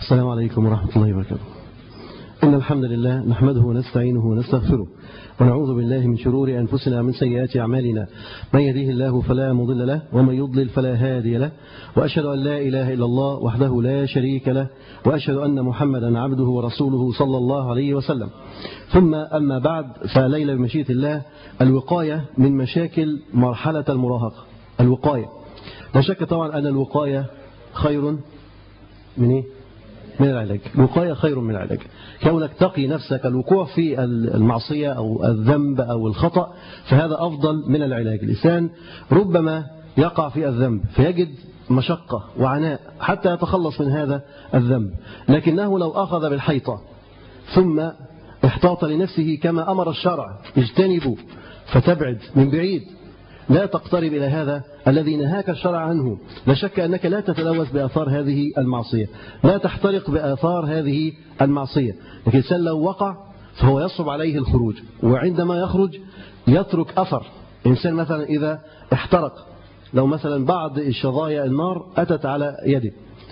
السلام عليكم ورحمة الله وبركاته إن الحمد لله نحمده ونستعينه ونستغفره ونعوذ بالله من شرور أنفسنا ومن سيئات أعمالنا من يهديه الله فلا مضل له ومن يضلل فلا هادي له وأشهد أن لا إله إلا الله وحده لا شريك له وأشهد أن محمدا عبده ورسوله صلى الله عليه وسلم ثم أما بعد فليلة بمشيئة الله الوقاية من مشاكل مرحلة المراهقة الوقاية لا شك طبعا أن الوقاية خير من إيه؟ من العلاج الوقاية خير من العلاج كونك تقي نفسك الوقوع في المعصية أو الذنب أو الخطأ فهذا أفضل من العلاج الإنسان ربما يقع في الذنب فيجد مشقة وعناء حتى يتخلص من هذا الذنب لكنه لو أخذ بالحيطة ثم احتاط لنفسه كما أمر الشرع اجتنبوا فتبعد من بعيد لا تقترب إلى هذا الذي نهاك الشرع عنه لا شك أنك لا تتلوث بآثار هذه المعصية لا تحترق بآثار هذه المعصية لكن الإنسان لو وقع فهو يصعب عليه الخروج وعندما يخرج يترك أثر الإنسان مثلا إذا احترق لو مثلا بعض الشظايا النار أتت على يده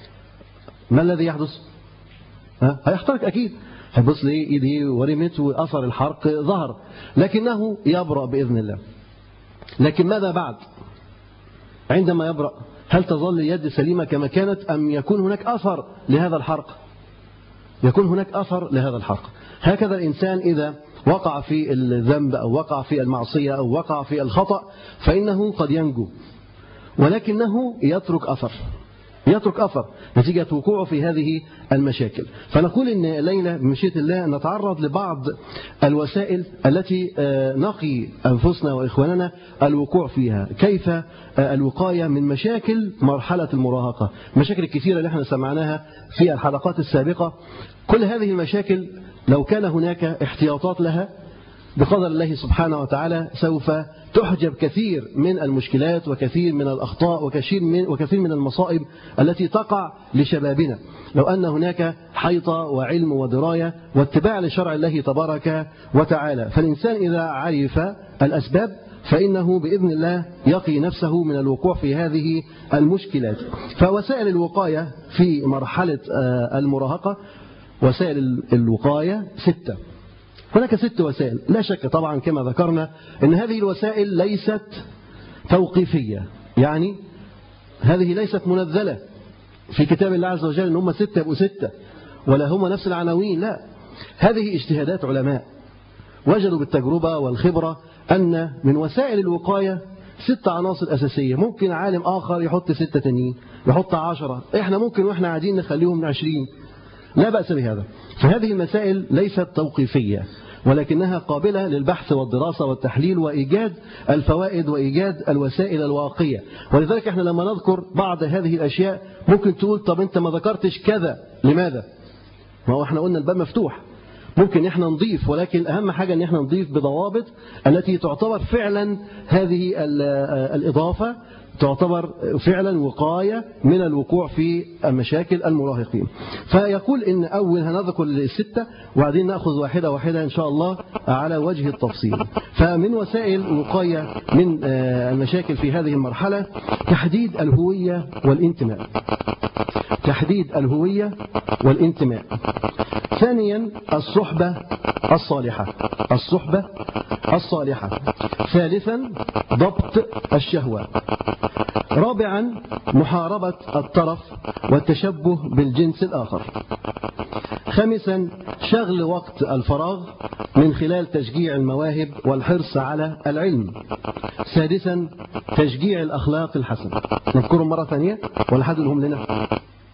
ما الذي يحدث؟ ها؟ هيحترق أكيد هيبص لي إيدي ورمت وأثر الحرق ظهر لكنه يبرأ بإذن الله لكن ماذا بعد عندما يبرأ هل تظل اليد سليمة كما كانت أم يكون هناك أثر لهذا الحرق يكون هناك أثر لهذا الحرق هكذا الإنسان إذا وقع في الذنب أو وقع في المعصية أو وقع في الخطأ فإنه قد ينجو ولكنه يترك أثر يترك أثر نتيجة وقوعه في هذه المشاكل فنقول إن ليلة بمشيئة الله نتعرض لبعض الوسائل التي نقي أنفسنا وإخواننا الوقوع فيها كيف الوقاية من مشاكل مرحلة المراهقة المشاكل الكثيرة اللي احنا سمعناها في الحلقات السابقة كل هذه المشاكل لو كان هناك احتياطات لها بقدر الله سبحانه وتعالى سوف تحجب كثير من المشكلات وكثير من الأخطاء وكثير من, وكثير من المصائب التي تقع لشبابنا لو أن هناك حيطة وعلم ودراية واتباع لشرع الله تبارك وتعالى فالإنسان إذا عرف الأسباب فإنه بإذن الله يقي نفسه من الوقوع في هذه المشكلات فوسائل الوقاية في مرحلة المراهقة وسائل الوقاية ستة هناك ست وسائل لا شك طبعا كما ذكرنا أن هذه الوسائل ليست توقيفية يعني هذه ليست منزلة في كتاب الله عز وجل أن هم ستة يبقوا ستة ولا هم نفس العناوين لا هذه اجتهادات علماء وجدوا بالتجربة والخبرة أن من وسائل الوقاية ست عناصر أساسية ممكن عالم آخر يحط ستة تانيين يحط عشرة إحنا ممكن وإحنا قاعدين نخليهم عشرين لا بأس بهذا فهذه المسائل ليست توقيفية ولكنها قابلة للبحث والدراسة والتحليل وإيجاد الفوائد وإيجاد الوسائل الواقية ولذلك احنا لما نذكر بعض هذه الأشياء ممكن تقول طب انت ما ذكرتش كذا لماذا ما هو احنا قلنا الباب مفتوح ممكن احنا نضيف ولكن أهم حاجة ان احنا نضيف بضوابط التي تعتبر فعلا هذه الإضافة تعتبر فعلا وقاية من الوقوع في مشاكل المراهقين فيقول إن أول هنذكر الستة وبعدين نأخذ واحدة واحدة إن شاء الله على وجه التفصيل فمن وسائل الوقاية من المشاكل في هذه المرحلة تحديد الهوية والانتماء تحديد الهوية والانتماء ثانيا الصحبة الصالحة الصحبة الصالحة ثالثا ضبط الشهوة رابعا محاربة الطرف والتشبه بالجنس الآخر خامسا شغل وقت الفراغ من خلال تشجيع المواهب والحرص على العلم سادسا تشجيع الأخلاق الحسنة نذكرهم مرة ثانية ولا حد لهم لنا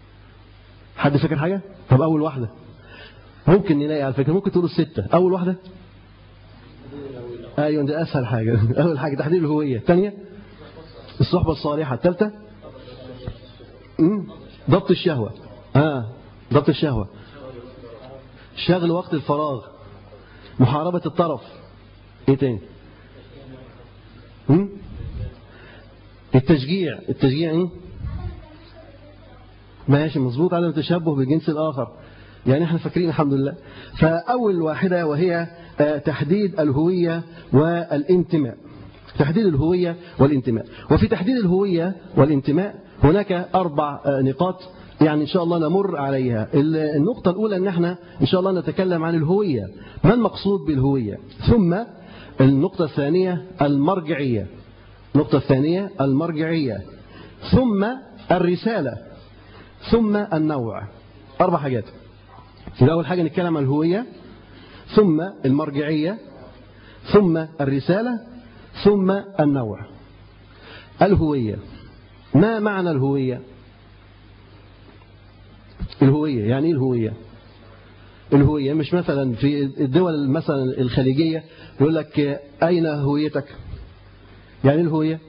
حد فاكر حاجة طب أول واحدة ممكن نلاقي على فكرة ممكن تقولوا الستة أول واحدة أيوة دي أسهل حاجة أول حاجة تحديد الهوية الثانية الصحبة الصالحة الثالثة ضبط الشهوة آه ضبط الشهوة شغل وقت الفراغ محاربة الطرف ايه تاني مم؟ التشجيع التشجيع ايه ماشي مظبوط على التشبه بالجنس الآخر يعني احنا فاكرين الحمد لله فأول واحدة وهي تحديد الهوية والانتماء تحديد الهوية والانتماء وفي تحديد الهوية والانتماء هناك أربع نقاط يعني إن شاء الله نمر عليها النقطة الأولى أن احنا إن شاء الله نتكلم عن الهوية ما المقصود بالهوية ثم النقطة الثانية المرجعية النقطة الثانية المرجعية ثم الرسالة ثم النوع أربع حاجات في أول حاجة نتكلم عن الهوية ثم المرجعية ثم الرسالة ثم النوع الهوية ما معنى الهوية الهوية يعني ايه الهوية الهوية مش مثلا في الدول مثلا الخليجية يقول لك أين هويتك يعني الهوية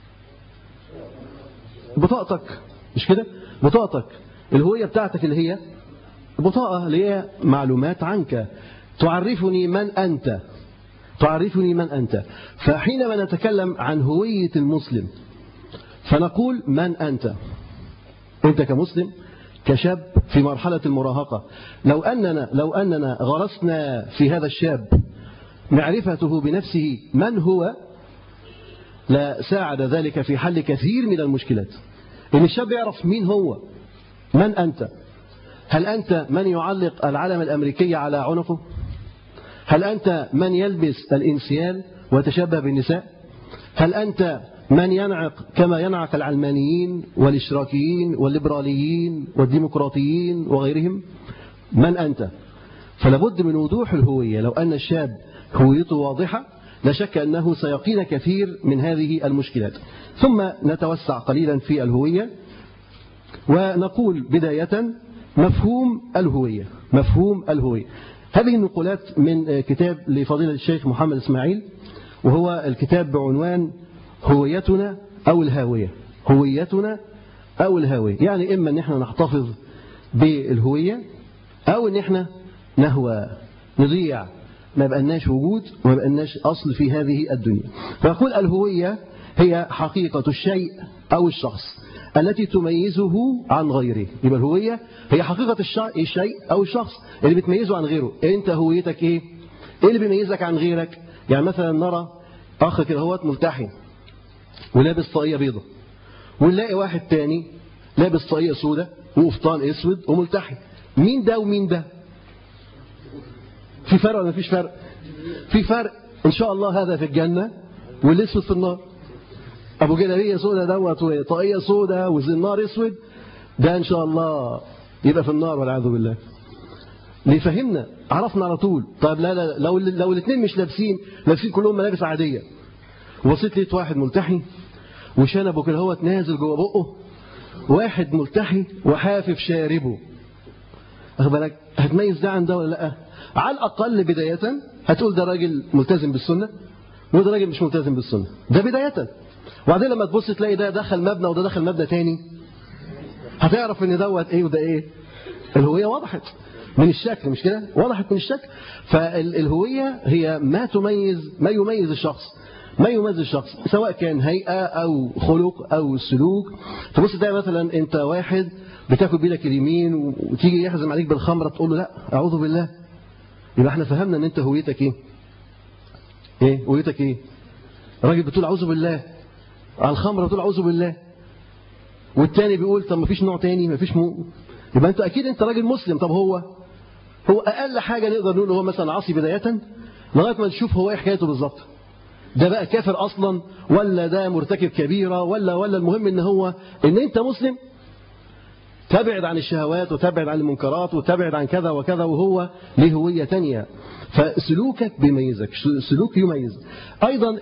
بطاقتك مش كده بطاقتك الهوية بتاعتك اللي هي بطاقة اللي هي معلومات عنك تعرفني من أنت تعرفني من أنت فحينما نتكلم عن هوية المسلم فنقول من أنت أنت كمسلم كشاب في مرحلة المراهقة لو أننا, لو أننا غرسنا في هذا الشاب معرفته بنفسه من هو لا ساعد ذلك في حل كثير من المشكلات إن الشاب يعرف مين هو من أنت هل أنت من يعلق العلم الأمريكي على عنقه هل أنت من يلبس الإنسيال وتشبه بالنساء هل أنت من ينعق كما ينعق العلمانيين والاشراكيين والليبراليين والديمقراطيين وغيرهم من أنت فلابد من وضوح الهوية لو أن الشاب هويته واضحة لا شك أنه سيقين كثير من هذه المشكلات ثم نتوسع قليلا في الهوية ونقول بداية مفهوم الهوية مفهوم الهوية هذه النقولات من كتاب لفضيلة الشيخ محمد إسماعيل وهو الكتاب بعنوان هويتنا أو الهاوية هويتنا أو الهاوية يعني إما أن احنا نحتفظ بالهوية أو أن احنا نهوى نضيع ما بقناش وجود وما بقناش أصل في هذه الدنيا فأقول الهوية هي حقيقة الشيء أو الشخص التي تميزه عن غيره يبقى الهوية هي حقيقة الشيء أو الشخص اللي بتميزه عن غيره أنت هويتك إيه؟ إيه اللي بيميزك عن غيرك؟ يعني مثلا نرى أخ كده هو ملتحي ولابس طاقية بيضة ونلاقي واحد تاني لابس طاقية سودة وقفطان اسود وملتحي مين ده ومين ده في فرق ولا مفيش فرق في فرق ان شاء الله هذا في الجنة والاسود في النار ابو جلابيه سودة دوت وطاقية سودة وزنار اسود ده ان شاء الله يبقى في النار والعياذ بالله ليه فهمنا عرفنا على طول طيب لا لا لو لو الاثنين مش لابسين لابسين كلهم ملابس عاديه وبصيت لقيت واحد ملتحي وشنبه كده هو نازل جوه بقه واحد ملتحي وحافف شاربه واخد بالك هتميز ده عن ده ولا لا على الاقل بدايه هتقول ده راجل ملتزم بالسنه وده راجل مش ملتزم بالسنه ده بدايه وبعدين لما تبص تلاقي ده دخل مبنى وده دخل مبنى تاني هتعرف ان دوت ايه وده ايه الهويه وضحت من الشكل مش كده وضحت من الشكل فالهويه هي ما تميز ما يميز الشخص ما يميز الشخص سواء كان هيئة أو خلق أو سلوك تبص تلاقي مثلا أنت واحد بتاكل بيدك اليمين وتيجي يحزم عليك بالخمرة تقول له لا أعوذ بالله يبقى احنا فهمنا أن أنت هويتك إيه إيه هويتك إيه راجل بتقول أعوذ بالله على الخمرة بتقول أعوذ بالله والتاني بيقول طب ما فيش نوع تاني ما فيش مو يبقى أنت أكيد أنت راجل مسلم طب هو هو أقل حاجة نقدر نقول هو مثلا عاصي بداية لغاية ما نشوف هو إيه حكايته بالظبط ده بقى كافر أصلا ولا ده مرتكب كبيرة ولا ولا المهم ان هو ان انت مسلم تبعد عن الشهوات وتبعد عن المنكرات وتبعد عن كذا وكذا وهو له هوية تانية فسلوكك بيميزك سلوك يميز أيضا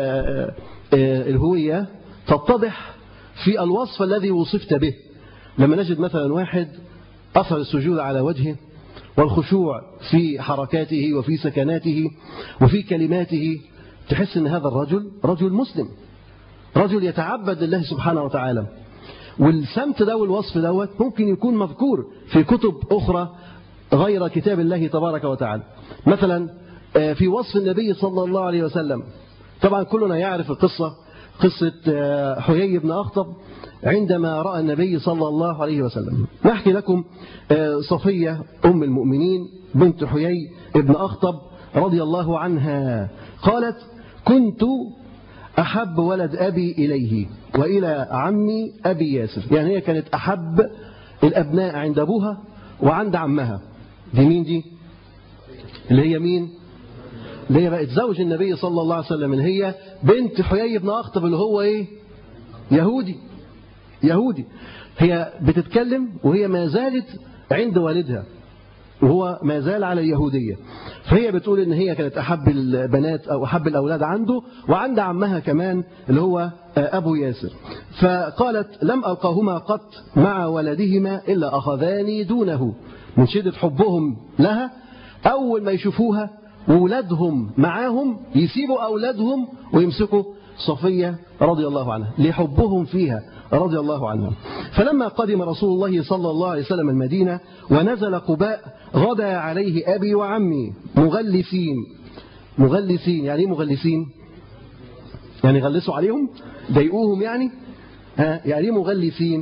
الهوية تتضح في الوصف الذي وصفت به لما نجد مثلا واحد أثر السجود على وجهه والخشوع في حركاته وفي سكناته وفي كلماته تحس ان هذا الرجل رجل مسلم رجل يتعبد لله سبحانه وتعالى والسمت ده والوصف دوت ممكن يكون مذكور في كتب أخرى غير كتاب الله تبارك وتعالى مثلا في وصف النبي صلى الله عليه وسلم طبعا كلنا يعرف القصة قصة حيي بن أخطب عندما رأى النبي صلى الله عليه وسلم نحكي لكم صفية أم المؤمنين بنت حيي بن أخطب رضي الله عنها قالت كنت أحب ولد أبي إليه وإلى عمي أبي ياسر يعني هي كانت أحب الأبناء عند أبوها وعند عمها دي مين دي اللي هي مين اللي هي بقت زوج النبي صلى الله عليه وسلم اللي هي بنت حيي بن أخطب اللي هو إيه يهودي يهودي هي بتتكلم وهي ما زالت عند والدها وهو ما زال على اليهودية فهي بتقول ان هي كانت احب البنات او احب الاولاد عنده وعند عمها كمان اللي هو ابو ياسر فقالت لم القاهما قط مع ولدهما الا اخذاني دونه من شدة حبهم لها اول ما يشوفوها وولادهم معاهم يسيبوا اولادهم ويمسكوا صفية رضي الله عنها لحبهم فيها رضي الله عنها فلما قدم رسول الله صلى الله عليه وسلم المدينة ونزل قباء غدا عليه أبي وعمي مغلسين مغلسين يعني ايه مغلسين يعني غلسوا عليهم ضايقوهم يعني ها يعني ايه مغلسين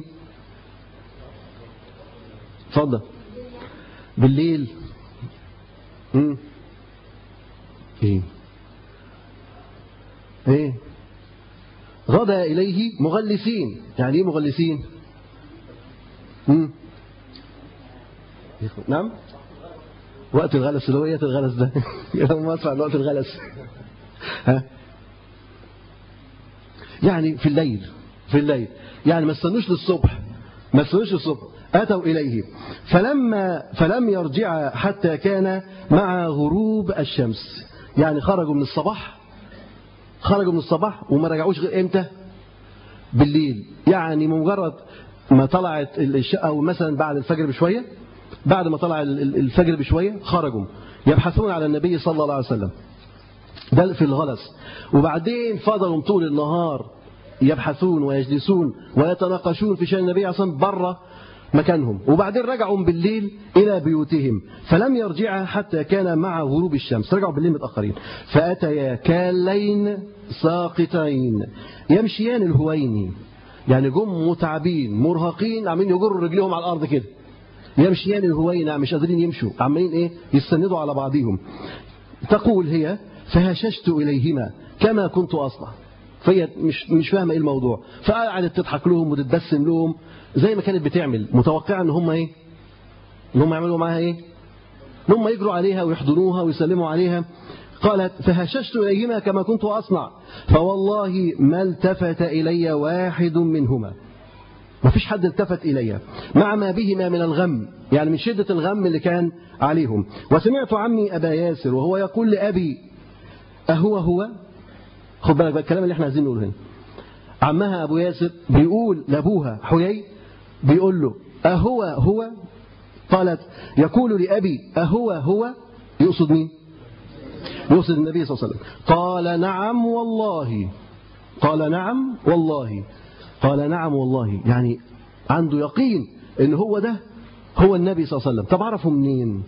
اتفضل بالليل امم ايه ايه غدا إليه مغلسين يعني ايه مغلسين مم. نعم وقت الغلس اللي هو ايه الغلس ده يوم ما اسمع وقت الغلس ها يعني في الليل في الليل يعني ما استنوش للصبح ما استنوش للصبح أتوا إليه فلما فلم يرجع حتى كان مع غروب الشمس يعني خرجوا من الصباح خرجوا من الصباح وما رجعوش غير امتى بالليل يعني مجرد ما طلعت الشقة أو مثلا بعد الفجر بشوية بعد ما طلع الفجر بشوية خرجوا يبحثون على النبي صلى الله عليه وسلم ده في الغلس وبعدين فضلوا طول النهار يبحثون ويجلسون ويتناقشون في شأن النبي عليه الصلاة والسلام بره مكانهم وبعدين رجعوا بالليل إلى بيوتهم فلم يرجع حتى كان مع غروب الشمس رجعوا بالليل متأخرين فأتيا كالين ساقطين يمشيان الهوين يعني جم متعبين مرهقين عمالين يجروا رجليهم على الأرض كده يمشيان الهوين مش قادرين يمشوا عمالين إيه يستندوا على بعضهم تقول هي فهششت إليهما كما كنت أصنع فهي مش مش فاهمه ايه الموضوع فقعدت تضحك لهم وتتبسم لهم زي ما كانت بتعمل متوقعه ان هم ايه ان هم يعملوا معاها ايه ان هم يجروا عليها ويحضنوها ويسلموا عليها قالت فهششت إليهما كما كنت أصنع فوالله ما التفت إلي واحد منهما ما فيش حد التفت إلي مع ما بهما من الغم يعني من شدة الغم اللي كان عليهم وسمعت عمي أبا ياسر وهو يقول لأبي أهو هو خد بالك بقى الكلام اللي احنا عايزين نقوله هنا عمها أبو ياسر بيقول لأبوها حيي بيقول له أهو هو قالت يقول لأبي أهو هو يقصد مين يقصد النبي صلى الله عليه وسلم قال نعم والله قال نعم والله قال نعم والله يعني عنده يقين ان هو ده هو النبي صلى الله عليه وسلم طب عرفه منين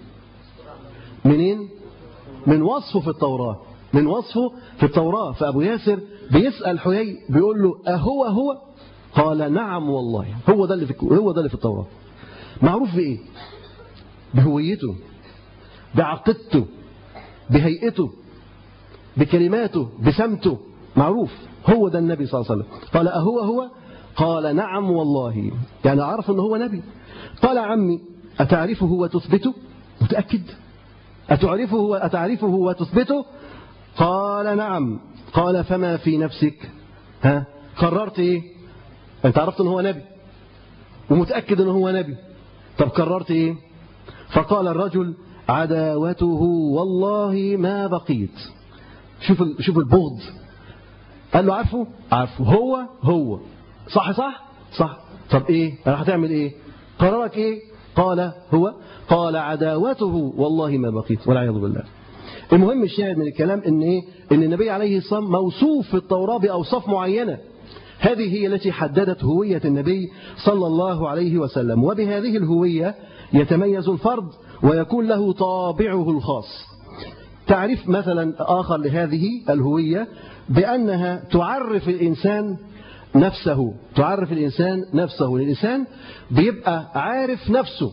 منين من وصفه في التوراة من وصفه في التوراة فأبو ياسر بيسأل حيي بيقول له أهو هو قال نعم والله هو ده اللي في هو ده اللي في التوراة معروف بإيه بهويته بعقيدته بهيئته بكلماته بسمته معروف هو ده النبي صلى الله عليه وسلم قال أهو هو قال نعم والله يعني عرف أنه هو نبي قال عمي أتعرفه وتثبته متأكد أتعرفه أتعرفه وتثبته قال نعم قال فما في نفسك ها قررت ايه انت عرفت ان هو نبي ومتأكد ان هو نبي طب قررت ايه فقال الرجل عداوته والله ما بقيت شوف شوف البغض قال له عارفه عارفه هو هو صح صح صح طب ايه راح هتعمل ايه قرارك ايه قال هو قال عداوته والله ما بقيت والعياذ بالله المهم الشاهد من الكلام ان ايه ان النبي عليه الصلاه والسلام موصوف في التوراه باوصاف معينه هذه هي التي حددت هويه النبي صلى الله عليه وسلم وبهذه الهويه يتميز الفرد ويكون له طابعه الخاص تعريف مثلا آخر لهذه الهوية بأنها تعرف الإنسان نفسه تعرف الإنسان نفسه الإنسان بيبقى عارف نفسه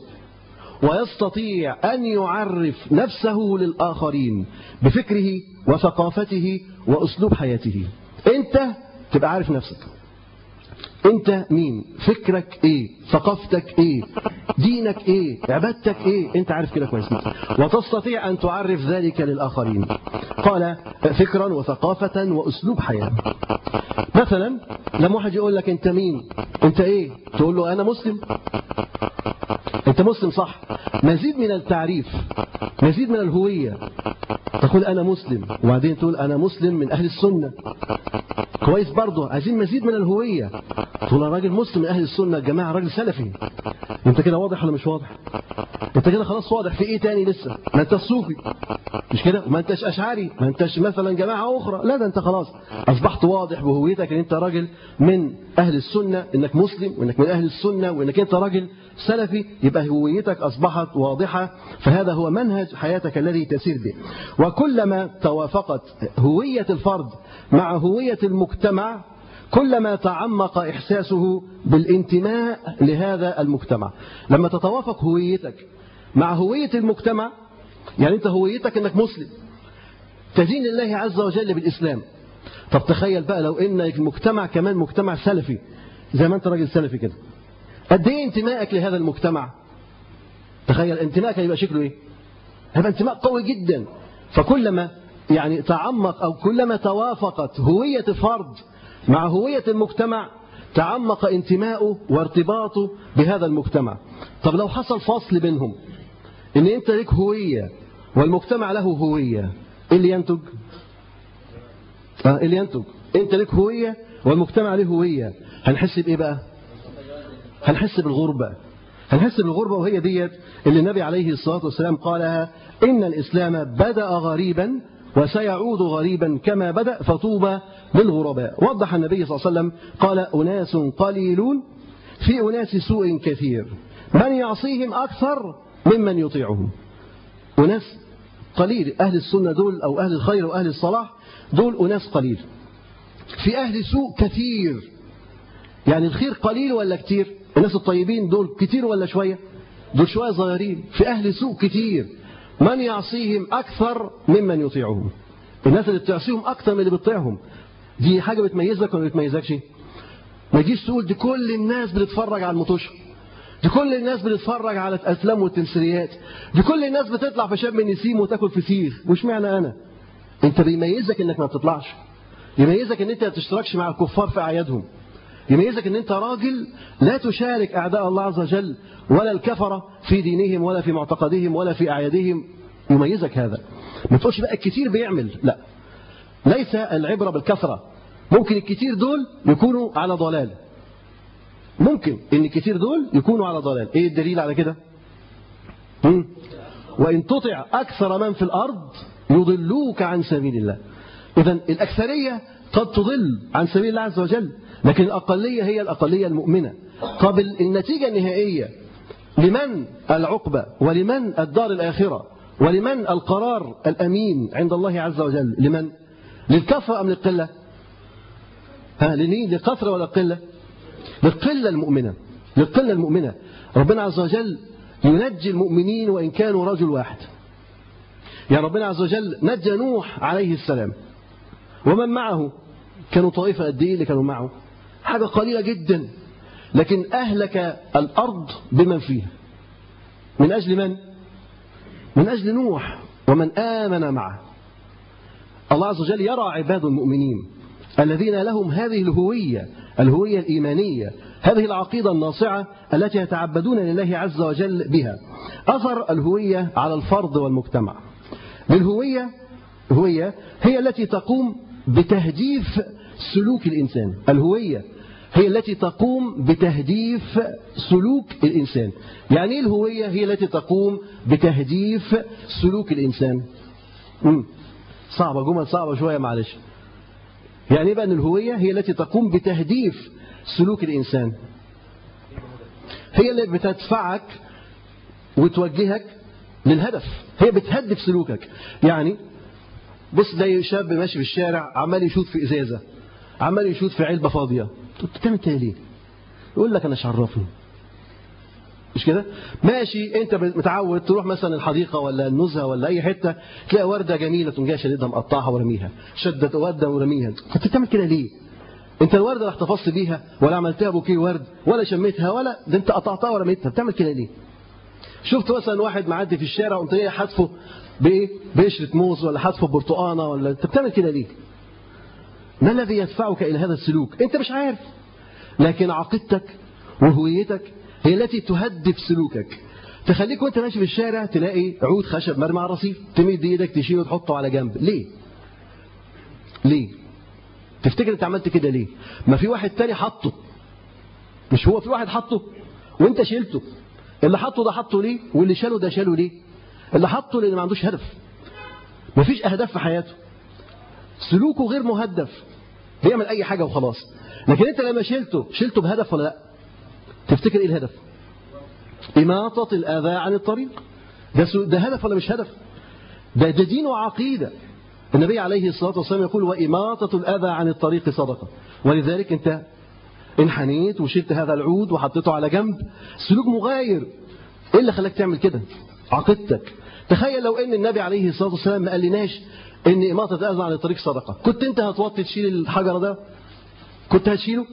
ويستطيع أن يعرف نفسه للآخرين بفكره وثقافته وأسلوب حياته أنت تبقى عارف نفسك انت مين فكرك ايه ثقافتك ايه دينك ايه عبادتك ايه انت عارف كده كويس وتستطيع ان تعرف ذلك للاخرين قال فكرا وثقافة واسلوب حياة مثلا لما واحد يقول لك انت مين انت ايه تقول له انا مسلم انت مسلم صح مزيد من التعريف مزيد من الهوية تقول انا مسلم وبعدين تقول انا مسلم من اهل السنة كويس برضه عايزين مزيد من الهوية تقول انا راجل مسلم من اهل السنة الجماعة راجل سلفي انت كده واضح ولا مش واضح انت كده خلاص واضح في ايه تاني لسه ما انت صوفي مش كده ما انتش اشعري ما انتش مثلا جماعة اخرى لا ده انت خلاص اصبحت واضح بهويتك ان انت راجل من اهل السنة انك مسلم وانك من اهل السنة وانك انت راجل سلفي يبقى هويتك اصبحت واضحة فهذا هو منهج حياتك الذي تسير به وكلما توافقت هوية الفرد مع هوية المجتمع كلما تعمق إحساسه بالانتماء لهذا المجتمع لما تتوافق هويتك مع هوية المجتمع يعني أنت هويتك أنك مسلم تدين الله عز وجل بالإسلام طب تخيل بقى لو أن المجتمع كمان مجتمع سلفي زي ما أنت راجل سلفي كده قد إيه انتمائك لهذا المجتمع تخيل انتمائك هيبقى شكله إيه هيبقى انتماء قوي جدا فكلما يعني تعمق أو كلما توافقت هوية فرد مع هوية المجتمع تعمق انتماؤه وارتباطه بهذا المجتمع طب لو حصل فصل بينهم ان انت لك هوية والمجتمع له هوية ايه اللي ينتج اه اللي ينتج انت لك هوية والمجتمع له هوية هنحس بايه بقى هنحس بالغربة هنحس بالغربة وهي ديت اللي النبي عليه الصلاة والسلام قالها إن الإسلام بدأ غريبا وسيعود غريبا كما بدأ فطوبى للغرباء وضح النبي صلى الله عليه وسلم قال أناس قليلون في أناس سوء كثير من يعصيهم أكثر ممن يطيعهم أناس قليل أهل السنة دول أو أهل الخير وأهل الصلاح دول أناس قليل في أهل سوء كثير يعني الخير قليل ولا كتير الناس الطيبين دول كتير ولا شوية دول شوية صغيرين في أهل سوء كتير من يعصيهم أكثر ممن يطيعهم الناس اللي بتعصيهم أكثر من اللي بتطيعهم دي حاجة بتميزك ولا بتميزكش ما تجيش تقول دي كل الناس بتتفرج على المطوشة دي كل الناس بتتفرج على الأفلام والتمثيليات دي كل الناس بتطلع في شم النسيم وتاكل فسيخ وش معنى أنا أنت بيميزك إنك ما بتطلعش يميزك إن أنت ما تشتركش مع الكفار في أعيادهم يميزك ان انت راجل لا تشارك اعداء الله عز وجل ولا الكفرة في دينهم ولا في معتقدهم ولا في اعيادهم يميزك هذا ما تقولش بقى الكثير بيعمل لا ليس العبرة بالكثرة ممكن الكثير دول يكونوا على ضلال ممكن ان الكثير دول يكونوا على ضلال ايه الدليل على كده وان تطع اكثر من في الارض يضلوك عن سبيل الله اذا الاكثرية قد تضل عن سبيل الله عز وجل لكن الأقلية هي الأقلية المؤمنة قبل النتيجة النهائية لمن العقبة ولمن الدار الآخرة ولمن القرار الأمين عند الله عز وجل لمن للكثرة أم للقلة ها لمين للكثرة ولا القلة للقلة المؤمنة للقلة المؤمنة ربنا عز وجل ينجي المؤمنين وإن كانوا رجل واحد يعني ربنا عز وجل نجى نوح عليه السلام ومن معه كانوا طائفة قد إيه اللي كانوا معه حاجة قليلة جدا لكن أهلك الأرض بمن فيها من أجل من؟ من أجل نوح ومن آمن معه الله عز وجل يرى عباد المؤمنين الذين لهم هذه الهوية الهوية الإيمانية هذه العقيدة الناصعة التي يتعبدون لله عز وجل بها أثر الهوية على الفرد والمجتمع للهوية هوية هي التي تقوم بتهديف سلوك الإنسان الهوية هي التي تقوم بتهديف سلوك الإنسان يعني ايه الهوية هي التي تقوم بتهديف سلوك الإنسان مم. صعبة جمل صعبة شوية معلش يعني ايه بقى ان الهوية هي التي تقوم بتهديف سلوك الإنسان هي اللي بتدفعك وتوجهك للهدف هي بتهدف سلوكك يعني بص زي شاب ماشي في الشارع عمال يشوط في ازازه عمال يشوط في علبه فاضيه طب بتعمل كده ليه يقول لك انا عرفني مش كده ماشي انت متعود تروح مثلا الحديقه ولا النزهه ولا اي حته تلاقي ورده جميله تقوم جاي شديدها مقطعها ورميها شدت ورده ورميها كنت بتعمل كده ليه انت الوردة اللي احتفظت بيها ولا عملتها بوكيه ورد ولا شميتها ولا ده انت قطعتها ولا رميتها بتعمل كده ليه شفت مثلا واحد معدي في الشارع وانت ايه حاتفه بايه بقشره موز ولا حاتفه برتقانه ولا انت بتعمل كده ليه ما الذي يدفعك الى هذا السلوك انت مش عارف لكن عقيدتك وهويتك هي التي تهدف سلوكك تخليك وانت ماشي في الشارع تلاقي عود خشب مرمي على الرصيف تمد ايدك تشيله وتحطه على جنب ليه ليه تفتكر انت عملت كده ليه ما في واحد تاني حطه مش هو في واحد حطه وانت شيلته اللي حطه ده حطه ليه واللي شاله ده شاله ليه اللي حطه لان ما عندوش هدف مفيش اهداف في حياته سلوكه غير مهدف بيعمل اي حاجه وخلاص لكن انت لما شلته شلته بهدف ولا لا تفتكر ايه الهدف إماطة الآذى عن الطريق ده, ده هدف ولا مش هدف ده, ده دين وعقيدة النبي عليه الصلاة والسلام يقول وإماطة الأذى عن الطريق صدقة ولذلك أنت انحنيت وشلت هذا العود وحطيته على جنب سلوك مغاير إيه اللي خلاك تعمل كده عقيدتك تخيل لو ان النبي عليه الصلاة والسلام ما قالناش ان إماطة الأذى عن الطريق صدقة كنت انت هتوطي تشيل الحجر ده كنت هتشيله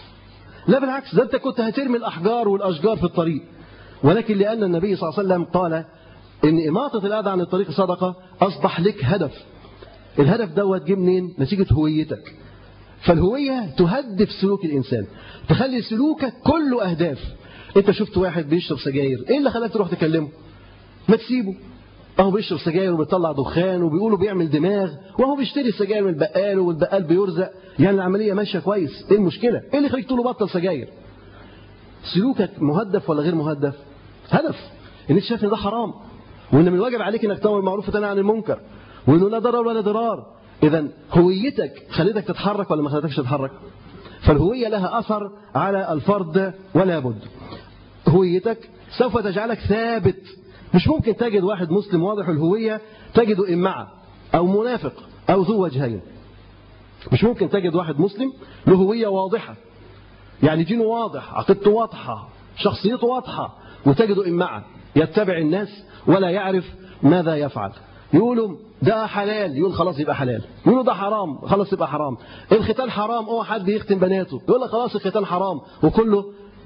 لا بالعكس ده انت كنت هترمي الأحجار والأشجار في الطريق ولكن لأن النبي صلى الله عليه وسلم قال إن إماطة الأذى عن الطريق صدقة أصبح لك هدف الهدف دوت جه منين نتيجة هويتك فالهوية تهدف سلوك الإنسان تخلي سلوكك كله أهداف أنت شفت واحد بيشرب سجاير إيه اللي خلاك تروح تكلمه ما تسيبه اهو بيشرب سجاير وبيطلع دخان وبيقولوا بيعمل دماغ وهو بيشتري السجاير من البقال والبقال بيرزق يعني العملية ماشية كويس ايه المشكلة ايه اللي يخليك تقول له بطل سجاير سلوكك مهدف ولا غير مهدف هدف ان انت شايف ان ده حرام وان من الواجب عليك انك تامر بالمعروف وتنهى عن المنكر وانه لا ضرر ولا ضرار اذا هويتك خلتك تتحرك ولا ما خلتكش تتحرك فالهويه لها اثر على الفرد ولا بد هويتك سوف تجعلك ثابت مش ممكن تجد واحد مسلم واضح الهويه تجده امعه او منافق او ذو وجهين مش ممكن تجد واحد مسلم له هويه واضحه يعني دينه واضح عقيدته واضحه شخصيته واضحه وتجده إمعة يتبع الناس ولا يعرف ماذا يفعل يقولوا ده حلال يقول خلاص يبقى حلال يقولوا ده حرام خلاص يبقى حرام الختان حرام اوعى حد يختن بناته يقول لك خلاص الختان حرام وكله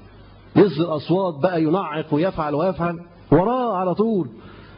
يصدر اصوات بقى ينعق ويفعل ويفعل وراه على طول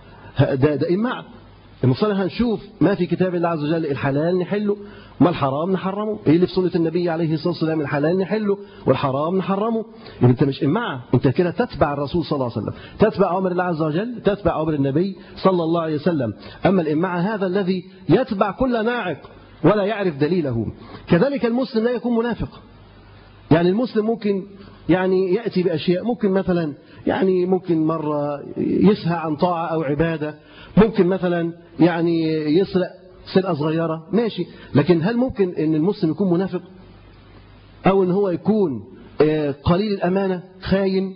ده ده إمعة المصالح هنشوف ما في كتاب الله عز وجل الحلال نحله ما الحرام نحرمه ايه اللي في سنه النبي عليه الصلاه والسلام الحلال نحله والحرام نحرمه يبقى انت مش امعه انت كده تتبع الرسول صلى الله عليه وسلم تتبع امر الله عز وجل تتبع امر النبي صلى الله عليه وسلم اما الامعه هذا الذي يتبع كل ناعق ولا يعرف دليله كذلك المسلم لا يكون منافق يعني المسلم ممكن يعني ياتي باشياء ممكن مثلا يعني ممكن مره يسهى عن طاعه او عباده ممكن مثلا يعني يسرق سرقة صغيرة ماشي لكن هل ممكن ان المسلم يكون منافق او ان هو يكون قليل الأمانة خاين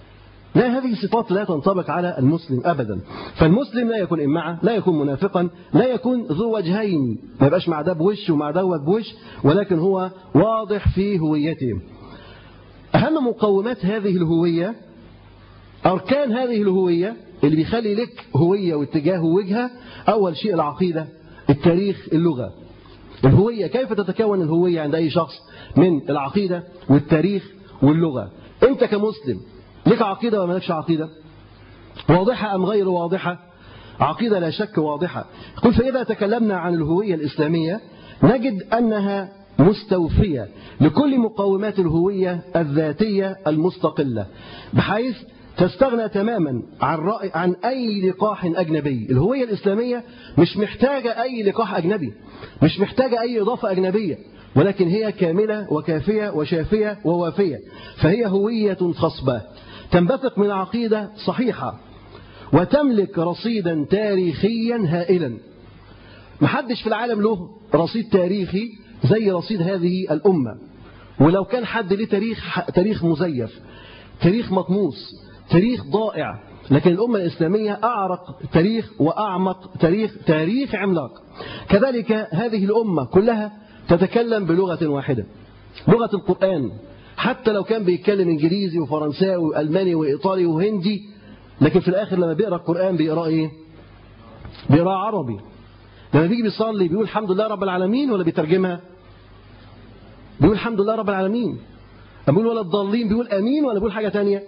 لا هذه صفات لا تنطبق على المسلم أبدا فالمسلم لا يكون إمعة لا يكون منافقا لا يكون ذو وجهين ما يبقاش مع ده بوش ومع دوت بوش ولكن هو واضح في هويته أهم مقومات هذه الهوية أركان هذه الهوية اللي بيخلي لك هوية واتجاه ووجهة أول شيء العقيدة التاريخ اللغة الهوية كيف تتكون الهوية عند أي شخص من العقيدة والتاريخ واللغة أنت كمسلم لك عقيدة ولا لكش عقيدة واضحة أم غير واضحة عقيدة لا شك واضحة قل فإذا تكلمنا عن الهوية الإسلامية نجد أنها مستوفية لكل مقومات الهوية الذاتية المستقلة بحيث تستغنى تماما عن رأي عن أي لقاح أجنبي الهوية الإسلامية مش محتاجة أي لقاح أجنبي مش محتاجة أي إضافة أجنبية ولكن هي كاملة وكافية وشافية ووافية فهي هوية خصبة تنبثق من عقيدة صحيحة وتملك رصيدا تاريخيا هائلا محدش في العالم له رصيد تاريخي زي رصيد هذه الأمة ولو كان حد له تاريخ تاريخ مزيف تاريخ مطموس تاريخ ضائع لكن الأمة الإسلامية أعرق تاريخ وأعمق تاريخ تاريخ عملاق كذلك هذه الأمة كلها تتكلم بلغة واحدة لغة القرآن حتى لو كان بيتكلم إنجليزي وفرنساوي وألماني وإيطالي وهندي لكن في الآخر لما بيقرأ القرآن بيقرأ إيه؟ بيقرأ عربي لما بيجي بيصلي بيقول الحمد لله رب العالمين ولا بيترجمها بيقول الحمد لله رب العالمين بيقول ولا الضالين بيقول امين ولا بيقول حاجه تانية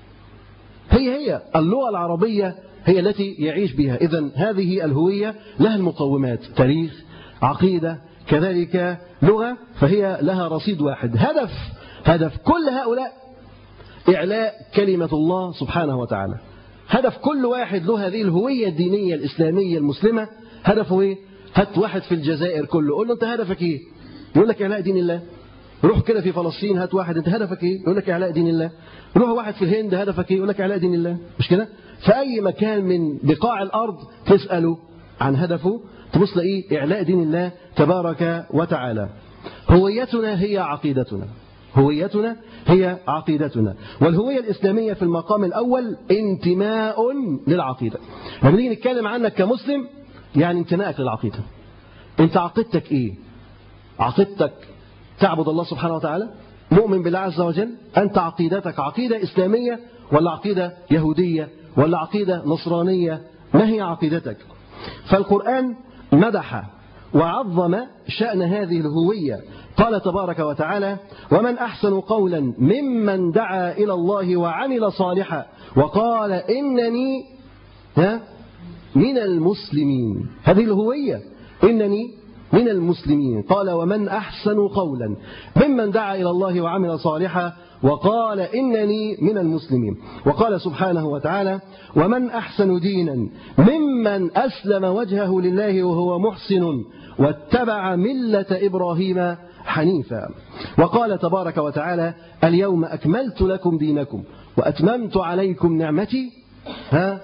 هي هي اللغه العربيه هي التي يعيش بها اذا هذه الهويه لها المقومات تاريخ عقيده كذلك لغه فهي لها رصيد واحد هدف هدف كل هؤلاء اعلاء كلمه الله سبحانه وتعالى هدف كل واحد له هذه الهويه الدينيه الاسلاميه المسلمه هدفه ايه هات واحد في الجزائر كله قول له انت هدفك ايه يقول لك اعلاء دين الله روح كده في فلسطين هات واحد انت هدفك ايه يقول لك اعلاء دين الله روح واحد في الهند هدفك ايه يقول لك اعلاء دين الله مش كده في اي مكان من بقاع الارض تساله عن هدفه تبص لايه اعلاء دين الله تبارك وتعالى هويتنا هي عقيدتنا هويتنا هي عقيدتنا والهوية الإسلامية في المقام الأول انتماء للعقيدة لما نيجي نتكلم عنك كمسلم يعني انتمائك للعقيدة انت عقيدتك ايه عقيدتك تعبد الله سبحانه وتعالى مؤمن بالله عز وجل أنت عقيدتك عقيدة إسلامية ولا عقيدة يهودية ولا عقيدة نصرانية ما هي عقيدتك فالقرآن مدح وعظم شأن هذه الهوية قال تبارك وتعالى ومن أحسن قولا ممن دعا إلى الله وعمل صالحا وقال إنني ها من المسلمين هذه الهوية إنني من المسلمين قال ومن أحسن قولا ممن دعا إلى الله وعمل صالحا وقال إنني من المسلمين وقال سبحانه وتعالى ومن أحسن دينا ممن أسلم وجهه لله وهو محسن واتبع ملة إبراهيم حنيفا وقال تبارك وتعالى اليوم أكملت لكم دينكم وأتممت عليكم نعمتي ها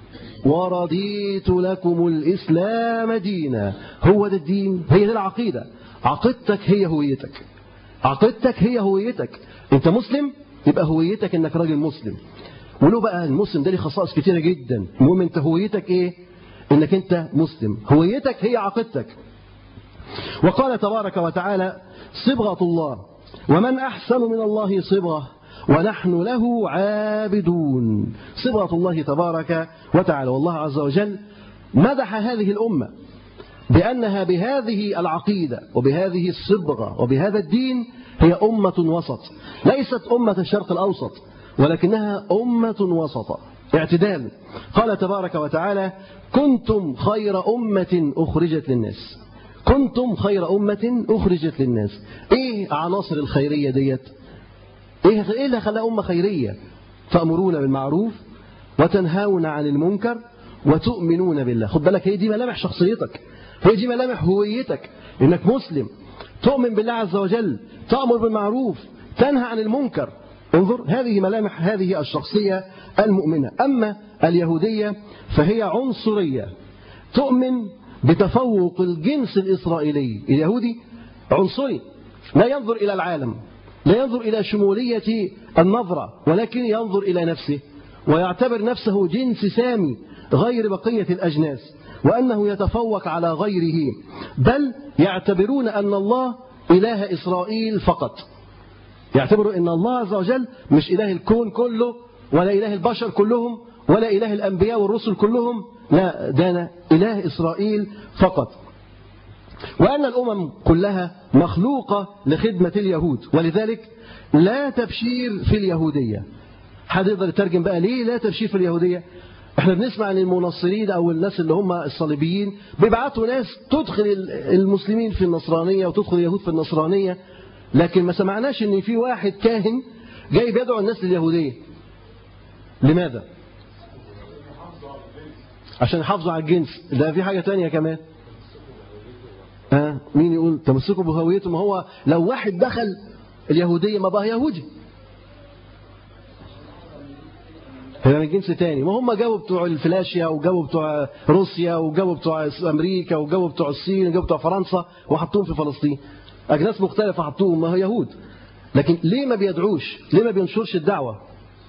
ورضيت لكم الإسلام دينا هو ده الدين هي دي العقيدة عقيدتك هي هويتك عقيدتك هي هويتك انت مسلم يبقى هويتك انك راجل مسلم ولو بقى المسلم ده ليه خصائص كتيرة جدا المهم انت هويتك ايه انك انت مسلم هويتك هي عقيدتك وقال تبارك وتعالى صبغة الله ومن أحسن من الله صبغة ونحن له عابدون صبغة الله تبارك وتعالى والله عز وجل مدح هذه الأمة بأنها بهذه العقيدة وبهذه الصبغة وبهذا الدين هي أمة وسط ليست أمة الشرق الأوسط ولكنها أمة وسط اعتدال قال تبارك وتعالى كنتم خير أمة أخرجت للناس كنتم خير أمة أخرجت للناس إيه عناصر الخيرية ديت إيه, إيه اللي خلاها أمة خيرية تأمرون بالمعروف وتنهون عن المنكر وتؤمنون بالله خد بالك هي دي ملامح شخصيتك هي دي ملامح هويتك إنك مسلم تؤمن بالله عز وجل تأمر بالمعروف تنهى عن المنكر انظر هذه ملامح هذه الشخصية المؤمنة أما اليهودية فهي عنصرية تؤمن بتفوق الجنس الإسرائيلي اليهودي عنصري لا ينظر إلى العالم لا ينظر إلى شمولية النظرة ولكن ينظر إلى نفسه ويعتبر نفسه جنس سامي غير بقية الأجناس وأنه يتفوق على غيره بل يعتبرون أن الله إله إسرائيل فقط يعتبروا أن الله عز وجل مش إله الكون كله ولا إله البشر كلهم ولا إله الأنبياء والرسل كلهم لا ده إله إسرائيل فقط وأن الأمم كلها مخلوقة لخدمة اليهود ولذلك لا تبشير في اليهودية حد يقدر يترجم بقى ليه لا تبشير في اليهودية احنا بنسمع عن المنصرين او الناس اللي هم الصليبيين بيبعتوا ناس تدخل المسلمين في النصرانية وتدخل اليهود في النصرانية لكن ما سمعناش ان في واحد كاهن جاي بيدعو الناس لليهودية لماذا عشان يحافظوا على الجنس ده في حاجة تانية كمان ها آه مين يقول تمسكوا بهويته ما هو لو واحد دخل اليهودية ما بقى يهودي هي من جنس تاني ما هم جابوا بتوع الفلاشيا وجابوا بتوع روسيا وجابوا بتوع امريكا وجابوا بتوع الصين وجابوا بتوع فرنسا وحطوهم في فلسطين اجناس مختلفه حطوهم ما هو يهود لكن ليه ما بيدعوش ليه ما بينشرش الدعوه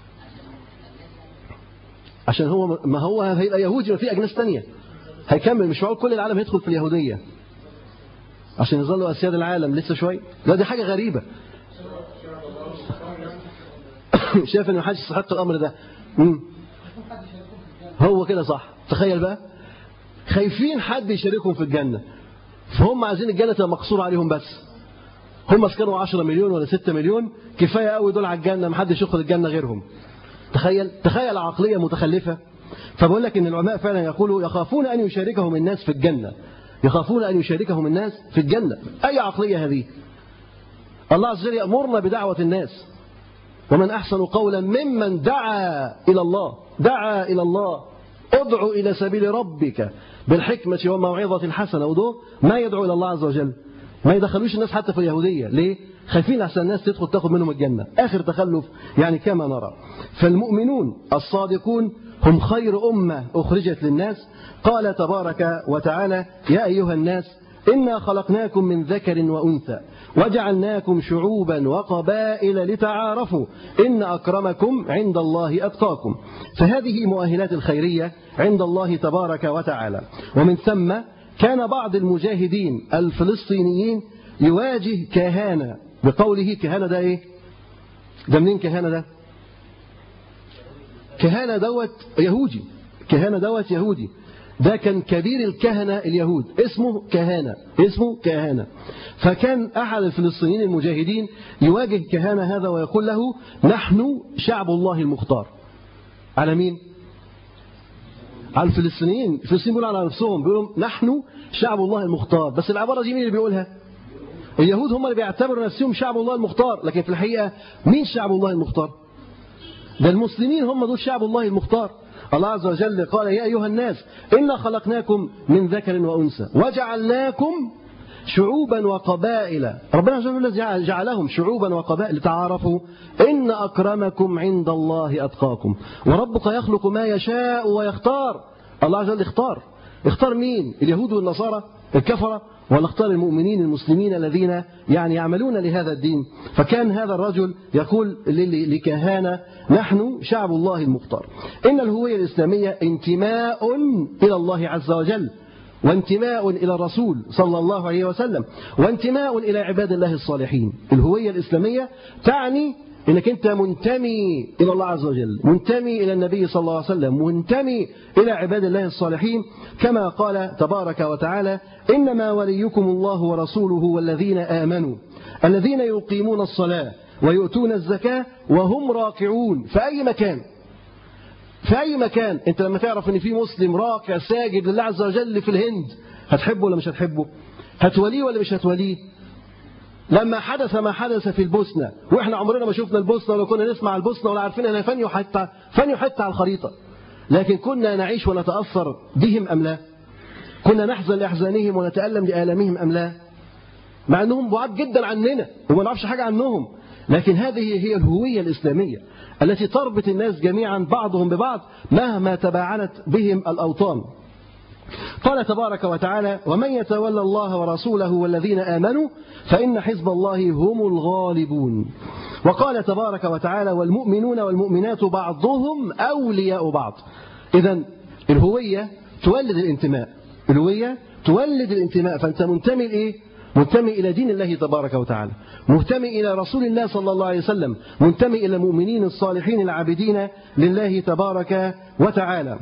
عشان هو ما هو هيبقى يهودي وفي اجناس تانية هيكمل مش معقول كل العالم هيدخل في اليهوديه عشان يظلوا اسياد العالم لسه شويه لا دي حاجه غريبه شايف ان محدش يستحق الامر ده مم. هو كده صح تخيل بقى خايفين حد يشاركهم في الجنه فهم عايزين الجنه تبقى مقصوره عليهم بس هم كانوا 10 مليون ولا 6 مليون كفاية قوي دول على الجنة محدش يدخل الجنة غيرهم تخيل تخيل عقلية متخلفة فبقول لك ان العلماء فعلا يقولوا يخافون ان يشاركهم الناس في الجنة يخافون ان يشاركهم الناس في الجنة اي عقلية هذه الله عز وجل يأمرنا بدعوة الناس ومن أحسن قولا ممن دعا إلى الله دعا إلى الله ادعو إلى سبيل ربك بالحكمة والموعظة الحسنة وده ما يدعو إلى الله عز وجل ما يدخلوش الناس حتى في اليهودية ليه؟ خايفين أحسن الناس تدخل تاخد منهم الجنة آخر تخلف يعني كما نرى فالمؤمنون الصادقون هم خير أمة أخرجت للناس قال تبارك وتعالى يا أيها الناس إنا خلقناكم من ذكر وأنثى وجعلناكم شعوبا وقبائل لتعارفوا إن أكرمكم عند الله أتقاكم فهذه مؤهلات الخيرية عند الله تبارك وتعالى ومن ثم كان بعض المجاهدين الفلسطينيين يواجه كهانة بقوله كهانة ده إيه ده منين كهانة ده كهانة دوت يهودي كهانة دوت يهودي ده كان كبير الكهنة اليهود اسمه كهانة اسمه كهانة فكان أحد الفلسطينيين المجاهدين يواجه كهانة هذا ويقول له نحن شعب الله المختار على مين؟ على الفلسطينيين الفلسطينيين بيقولوا على نفسهم بيقولوا نحن شعب الله المختار بس العبارة دي مين اللي بيقولها؟ اليهود هم اللي بيعتبروا نفسهم شعب الله المختار لكن في الحقيقة مين شعب الله المختار؟ ده المسلمين هم دول شعب الله المختار الله عز وجل قال يا أيها الناس إنا خلقناكم من ذكر وأنثى وجعلناكم شعوبا وقبائل ربنا عز وجل جعلهم شعوبا وقبائل لتعارفوا إن أكرمكم عند الله أتقاكم وربك يخلق ما يشاء ويختار الله عز وجل اختار اختار مين اليهود والنصارى الكفرة ولا اختار المؤمنين المسلمين الذين يعني يعملون لهذا الدين فكان هذا الرجل يقول لكهانة نحن شعب الله المختار إن الهوية الإسلامية انتماء إلى الله عز وجل وانتماء إلى الرسول صلى الله عليه وسلم وانتماء إلى عباد الله الصالحين الهوية الإسلامية تعني انك انت منتمي الى الله عز وجل منتمي الى النبي صلى الله عليه وسلم منتمي الى عباد الله الصالحين كما قال تبارك وتعالى انما وليكم الله ورسوله والذين امنوا الذين يقيمون الصلاه ويؤتون الزكاه وهم راكعون في اي مكان في اي مكان انت لما تعرف ان في مسلم راكع ساجد لله عز وجل في الهند هتحبه ولا مش هتحبه هتوليه ولا مش هتوليه لما حدث ما حدث في البوسنة واحنا عمرنا ما شفنا البوسنة ولا كنا نسمع البوسنة ولا عارفين انها فن حتى فن حتى على الخريطة لكن كنا نعيش ونتأثر بهم أم لا كنا نحزن لأحزانهم ونتألم لآلامهم أم لا مع أنهم بعاد جدا عننا وما نعرفش حاجة عنهم لكن هذه هي الهوية الإسلامية التي تربط الناس جميعا بعضهم ببعض مهما تباعدت بهم الأوطان قال تبارك وتعالى ومن يتولى الله ورسوله والذين آمنوا فإن حزب الله هم الغالبون وقال تبارك وتعالى والمؤمنون والمؤمنات بعضهم أولياء بعض إذا الهوية تولد الانتماء الهوية تولد الانتماء فأنت منتمي لإيه؟ منتمي إلى دين الله تبارك وتعالى منتمي إلى رسول الله صلى الله عليه وسلم منتمي إلى المؤمنين الصالحين العابدين لله تبارك وتعالى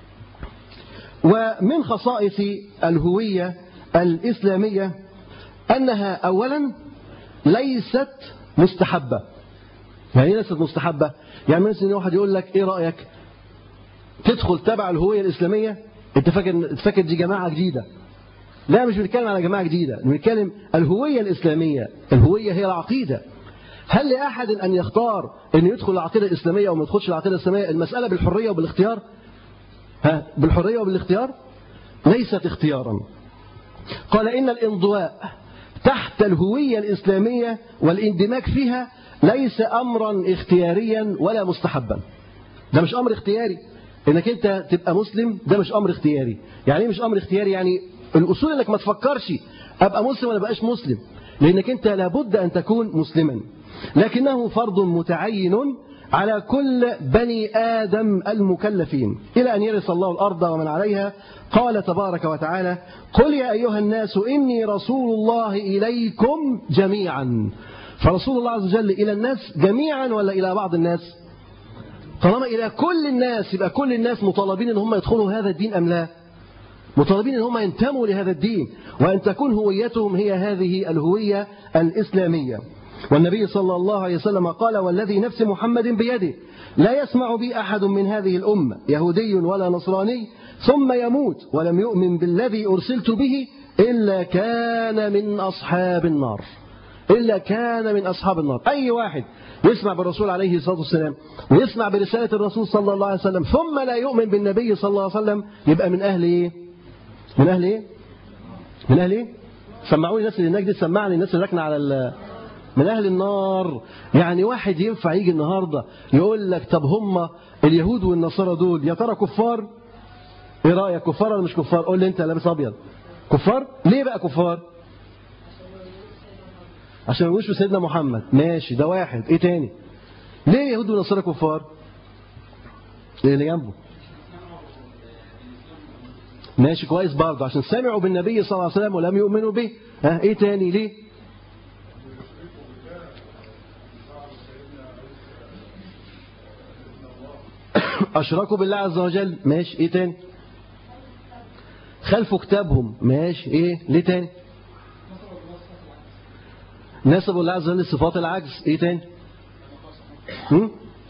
ومن خصائص الهوية الإسلامية أنها أولا ليست مستحبة يعني ليست مستحبة يعني مثلا واحد يقول لك إيه رأيك تدخل تبع الهوية الإسلامية أنت فاكر فاكر دي جماعة جديدة لا مش بنتكلم على جماعة جديدة بنتكلم الهوية الإسلامية الهوية هي العقيدة هل لأحد أن يختار أن يدخل العقيدة الإسلامية أو ما يدخلش العقيدة الإسلامية المسألة بالحرية وبالاختيار ها بالحرية وبالاختيار ليست اختيارا قال إن الانضواء تحت الهوية الإسلامية والاندماج فيها ليس أمرا اختياريا ولا مستحبا ده مش أمر اختياري انك انت تبقى مسلم ده مش امر اختياري يعني ايه مش امر اختياري يعني الاصول انك ما تفكرش ابقى مسلم ولا بقاش مسلم لانك انت لابد ان تكون مسلما لكنه فرض متعين على كل بني آدم المكلفين إلى أن يرث الله الأرض ومن عليها قال تبارك وتعالى قل يا أيها الناس إني رسول الله إليكم جميعا فرسول الله عز وجل إلى الناس جميعا ولا إلى بعض الناس طالما إلى كل الناس يبقى كل الناس مطالبين أن هم يدخلوا هذا الدين أم لا مطالبين ان هم ينتموا لهذا الدين وان تكون هويتهم هي هذه الهويه الاسلاميه والنبي صلى الله عليه وسلم قال والذي نفس محمد بيده لا يسمع بي احد من هذه الامه يهودي ولا نصراني ثم يموت ولم يؤمن بالذي ارسلت به الا كان من اصحاب النار إلا كان من أصحاب النار أي واحد يسمع بالرسول عليه الصلاة والسلام ويسمع برسالة الرسول صلى الله عليه وسلم ثم لا يؤمن بالنبي صلى الله عليه وسلم يبقى من أهل إيه من أهل إيه من أهل إيه سمعوني الناس اللي هناك دي سمعني الناس اللي راكنه على ال من أهل النار يعني واحد ينفع يجي النهاردة يقول لك طب هم اليهود والنصارى دول يا ترى كفار ايه رأيك كفار ولا مش كفار قول لي انت لابس ابيض كفار ليه بقى كفار عشان ما يقولوش سيدنا محمد ماشي ده واحد ايه تاني ليه يهود ونصارى كفار ايه اللي جنبه ماشي كويس برضه عشان سمعوا بالنبي صلى الله عليه وسلم ولم يؤمنوا به ها ايه تاني ليه اشركوا بالله عز وجل ماشي ايه تاني خلفوا كتابهم ماشي ايه ليه تاني نسبوا الله عز وجل صفات العجز ايه تاني هم؟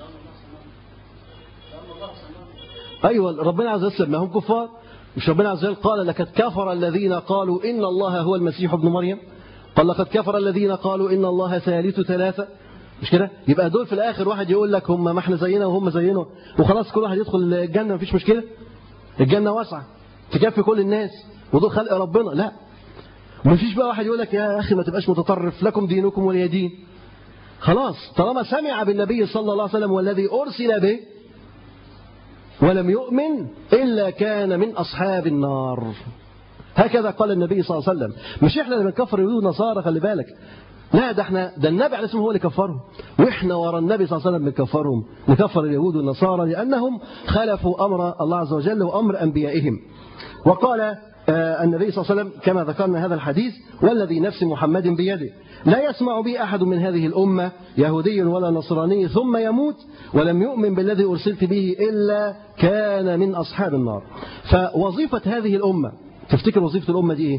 ايوه ربنا عز وجل سماهم كفار مش ربنا عز وجل قال لقد كفر الذين قالوا ان الله هو المسيح ابن مريم قال لقد كفر الذين قالوا ان الله ثالث ثلاثه مش كده يبقى دول في الاخر واحد يقول لك هم ما احنا زينا وهم زينا وخلاص كل واحد يدخل الجنه مفيش مشكله الجنه واسعه تكفي كل الناس ودول خلق ربنا لا مفيش بقى واحد يقول لك يا اخي ما تبقاش متطرف لكم دينكم ولي دين خلاص طالما سمع بالنبي صلى الله عليه وسلم والذي ارسل به ولم يؤمن الا كان من اصحاب النار هكذا قال النبي صلى الله عليه وسلم مش احنا اللي بنكفر اليهود والنصارى خلي بالك لا ده احنا ده النبي عليه الصلاه هو اللي كفرهم واحنا ورا النبي صلى الله عليه وسلم بنكفرهم نكفر اليهود والنصارى لانهم خالفوا امر الله عز وجل وامر انبيائهم وقال النبي صلى الله عليه وسلم كما ذكرنا هذا الحديث والذي نفس محمد بيده لا يسمع بي أحد من هذه الأمة يهودي ولا نصراني ثم يموت ولم يؤمن بالذي أرسلت به إلا كان من أصحاب النار فوظيفة هذه الأمة تفتكر وظيفة الأمة دي إيه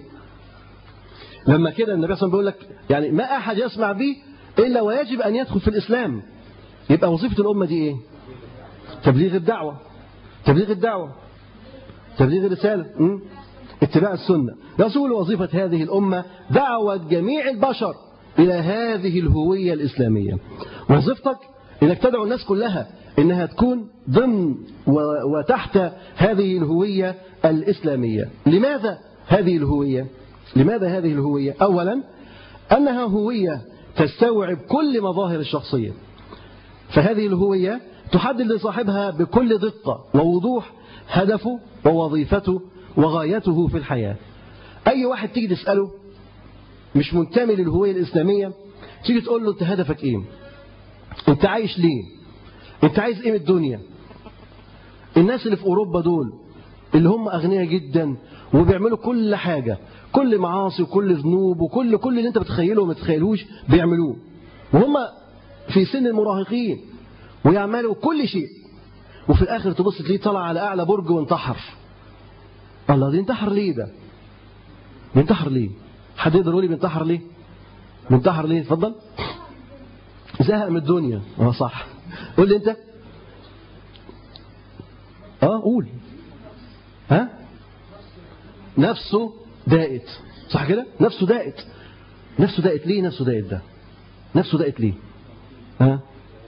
لما كده النبي صلى الله عليه وسلم بيقول لك يعني ما أحد يسمع بي إلا ويجب أن يدخل في الإسلام يبقى وظيفة الأمة دي إيه تبليغ الدعوة تبليغ الدعوة تبليغ الرسالة م? اتباع السنة يصول وظيفة هذه الأمة دعوة جميع البشر إلى هذه الهوية الإسلامية وظيفتك إنك تدعو الناس كلها إنها تكون ضمن وتحت هذه الهوية الإسلامية لماذا هذه الهوية؟ لماذا هذه الهوية؟ أولا أنها هوية تستوعب كل مظاهر الشخصية فهذه الهوية تحدد لصاحبها بكل دقة ووضوح هدفه ووظيفته وغايته في الحياة أي واحد تيجي تسأله مش منتمي للهوية الإسلامية تيجي تقول له أنت هدفك إيه أنت عايش ليه أنت عايز إيه من الدنيا الناس اللي في أوروبا دول اللي هم أغنياء جدا وبيعملوا كل حاجة كل معاصي وكل ذنوب وكل كل اللي أنت بتخيله وما تتخيلوش بيعملوه وهم في سن المراهقين ويعملوا كل شيء وفي الآخر تبص تلاقيه طلع على أعلى برج وانتحر الله دي انتحر ليه ده بينتحر ليه حد يقدر يقول لي بينتحر ليه بينتحر ليه اتفضل زهق من الدنيا اه صح قول لي انت اه قول ها نفسه دائت صح كده نفسه دائت نفسه دائت ليه نفسه دائت ده نفسه دائت ليه ها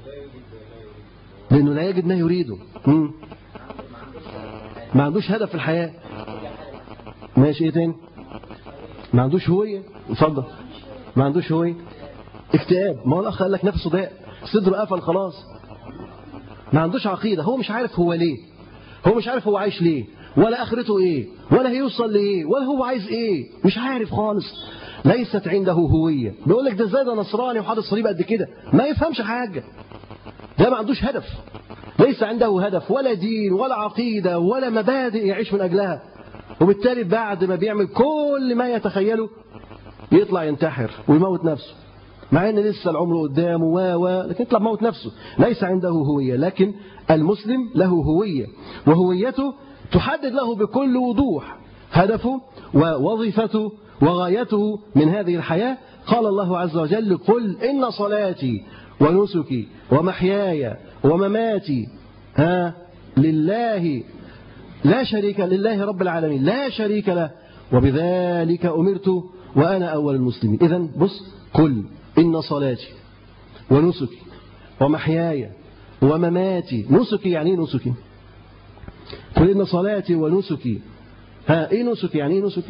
لانه لا يجد ما يريده مم. ما عندوش هدف في الحياه ماشي ايه تاني ما عندوش هوية اتفضل ما عندوش هوية اكتئاب ما هو الاخ قال لك نفسه ضاق صدره قفل خلاص ما عندوش عقيدة هو مش عارف هو ليه هو مش عارف هو عايش ليه ولا اخرته ايه ولا هيوصل لايه ولا هو عايز ايه مش عارف خالص ليست عنده هوية بيقول لك ده ازاي ده نصراني وحاطط صليب قد كده ما يفهمش حاجة ده ما عندوش هدف ليس عنده هدف ولا دين ولا عقيدة ولا مبادئ يعيش من أجلها وبالتالي بعد ما بيعمل كل ما يتخيله يطلع ينتحر ويموت نفسه مع ان لسه العمر قدامه و و لكن يطلع موت نفسه ليس عنده هوية لكن المسلم له هوية وهويته تحدد له بكل وضوح هدفه ووظيفته وغايته من هذه الحياة قال الله عز وجل قل إن صلاتي ونسكي ومحياي ومماتي ها لله لا شريك لله رب العالمين لا شريك له وبذلك أمرت وأنا أول المسلمين إذا بص قل إن صلاتي ونسكي ومحياي ومماتي نسكي يعني ايه نسكي قل إن صلاتي ونسكي ها إيه نسكي يعني ايه نسكي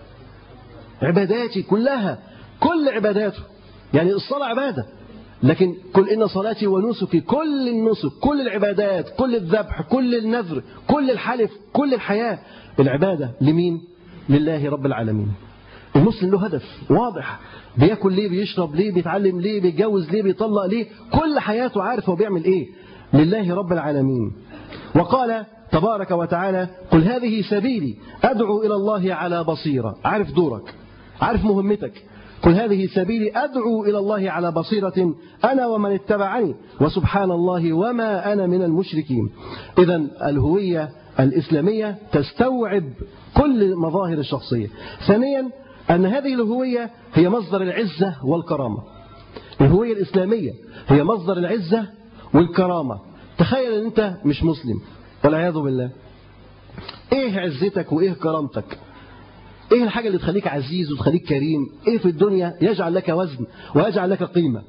عباداتي كلها كل عباداته يعني الصلاة عبادة لكن كل إن صلاتي ونسكي كل النسك كل العبادات كل الذبح كل النذر كل الحلف كل الحياة العبادة لمين؟ لله رب العالمين المسلم له هدف واضح بياكل ليه بيشرب ليه بيتعلم ليه بيتجوز ليه بيطلق ليه كل حياته عارف هو بيعمل ايه لله رب العالمين وقال تبارك وتعالى قل هذه سبيلي أدعو إلى الله على بصيرة عارف دورك عارف مهمتك قل هذه سبيلي أدعو إلى الله على بصيرة أنا ومن اتبعني وسبحان الله وما أنا من المشركين إذا الهوية الإسلامية تستوعب كل مظاهر الشخصية ثانيا أن هذه الهوية هي مصدر العزة والكرامة الهوية الإسلامية هي مصدر العزة والكرامة تخيل أن أنت مش مسلم والعياذ بالله إيه عزتك وإيه كرامتك ايه الحاجة اللي تخليك عزيز وتخليك كريم ايه في الدنيا يجعل لك وزن ويجعل لك قيمة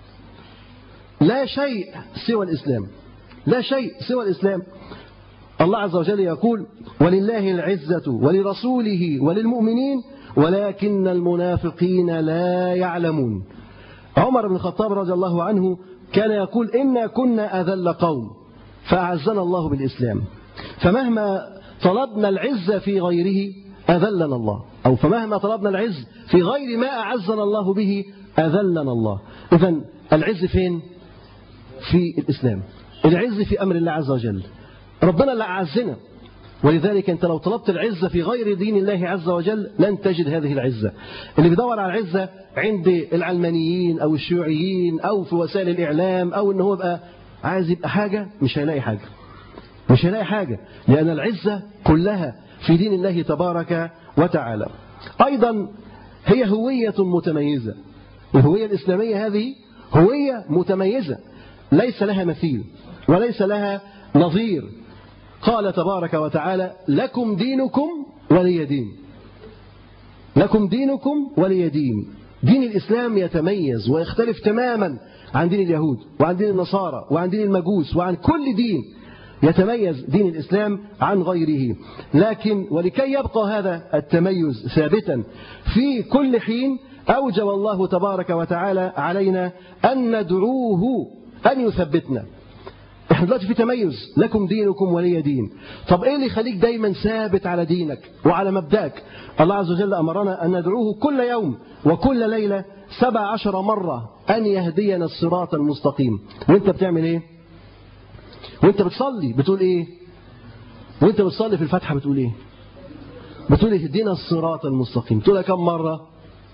لا شيء سوى الإسلام لا شيء سوى الإسلام الله عز وجل يقول ولله العزة ولرسوله وللمؤمنين ولكن المنافقين لا يعلمون عمر بن الخطاب رضي الله عنه كان يقول إنا كنا أذل قوم فأعزنا الله بالإسلام فمهما طلبنا العزة في غيره أذلنا الله أو فمهما طلبنا العز في غير ما أعزنا الله به أذلنا الله إذا العز فين؟ في الإسلام العز في أمر الله عز وجل ربنا اللي أعزنا ولذلك أنت لو طلبت العزة في غير دين الله عز وجل لن تجد هذه العزة اللي بيدور على العزة عند العلمانيين أو الشيوعيين أو في وسائل الإعلام أو أنه يبقى عايز يبقى حاجة مش هيلاقي حاجة مش هيلاقي حاجة لأن العزة كلها في دين الله تبارك وتعالى أيضا هي هوية متميزة الهوية الإسلامية هذه هوية متميزة ليس لها مثيل وليس لها نظير قال تبارك وتعالى لكم دينكم ولي دين لكم دينكم ولي دين دين الإسلام يتميز ويختلف تماما عن دين اليهود وعن دين النصارى وعن دين المجوس وعن كل دين يتميز دين الإسلام عن غيره لكن ولكي يبقى هذا التميز ثابتا في كل حين أوجب الله تبارك وتعالى علينا أن ندعوه أن يثبتنا احنا دلوقتي في تميز لكم دينكم ولي دين طب ايه اللي يخليك دايما ثابت على دينك وعلى مبدأك الله عز وجل أمرنا أن ندعوه كل يوم وكل ليلة سبع عشر مرة أن يهدينا الصراط المستقيم وانت بتعمل ايه وانت بتصلي بتقول ايه وانت بتصلي في الفاتحة بتقول ايه بتقول اهدنا الصراط المستقيم تقولها كم مرة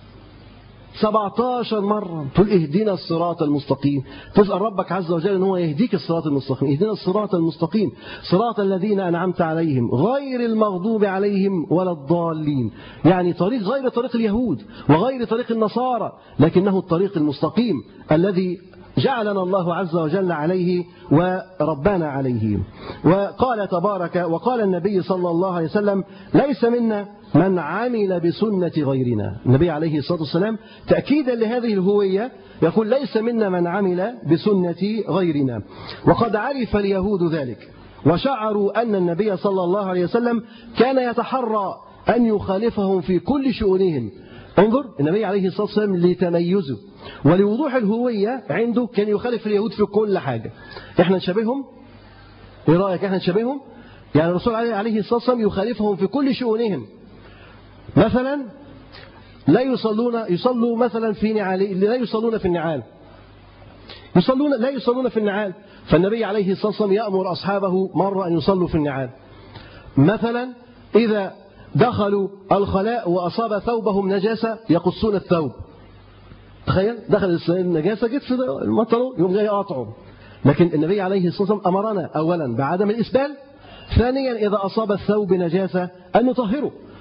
17 مرة تقول اهدنا الصراط المستقيم تسأل ربك عز وجل ان هو يهديك الصراط المستقيم اهدنا الصراط المستقيم صراط الذين أنعمت عليهم غير المغضوب عليهم ولا الضالين يعني طريق غير طريق اليهود وغير طريق النصارى لكنه الطريق المستقيم الذي جعلنا الله عز وجل عليه وربنا عليه وقال تبارك وقال النبي صلى الله عليه وسلم ليس منا من عمل بسنة غيرنا النبي عليه الصلاة والسلام تأكيدا لهذه الهوية يقول ليس منا من عمل بسنة غيرنا وقد عرف اليهود ذلك وشعروا أن النبي صلى الله عليه وسلم كان يتحرى أن يخالفهم في كل شؤونهم انظر النبي عليه الصلاة والسلام لتميزه ولوضوح الهوية عنده كان يخالف اليهود في كل حاجة احنا نشبههم ايه رأيك احنا نشبههم يعني الرسول عليه الصلاة والسلام يخالفهم في كل شؤونهم مثلا لا يصلون يصلوا مثلا في نعال لا يصلون في النعال يصلون لا يصلون في النعال فالنبي عليه الصلاة والسلام يأمر أصحابه مرة أن يصلوا في النعال مثلا إذا دخلوا الخلاء وأصاب ثوبهم نجاسة يقصون الثوب تخيل دخل النجاسة جت في المطر يوم جاي قاطعه لكن النبي عليه الصلاة والسلام أمرنا أولا بعدم الإسبال ثانيا إذا أصاب الثوب نجاسة أن نطهره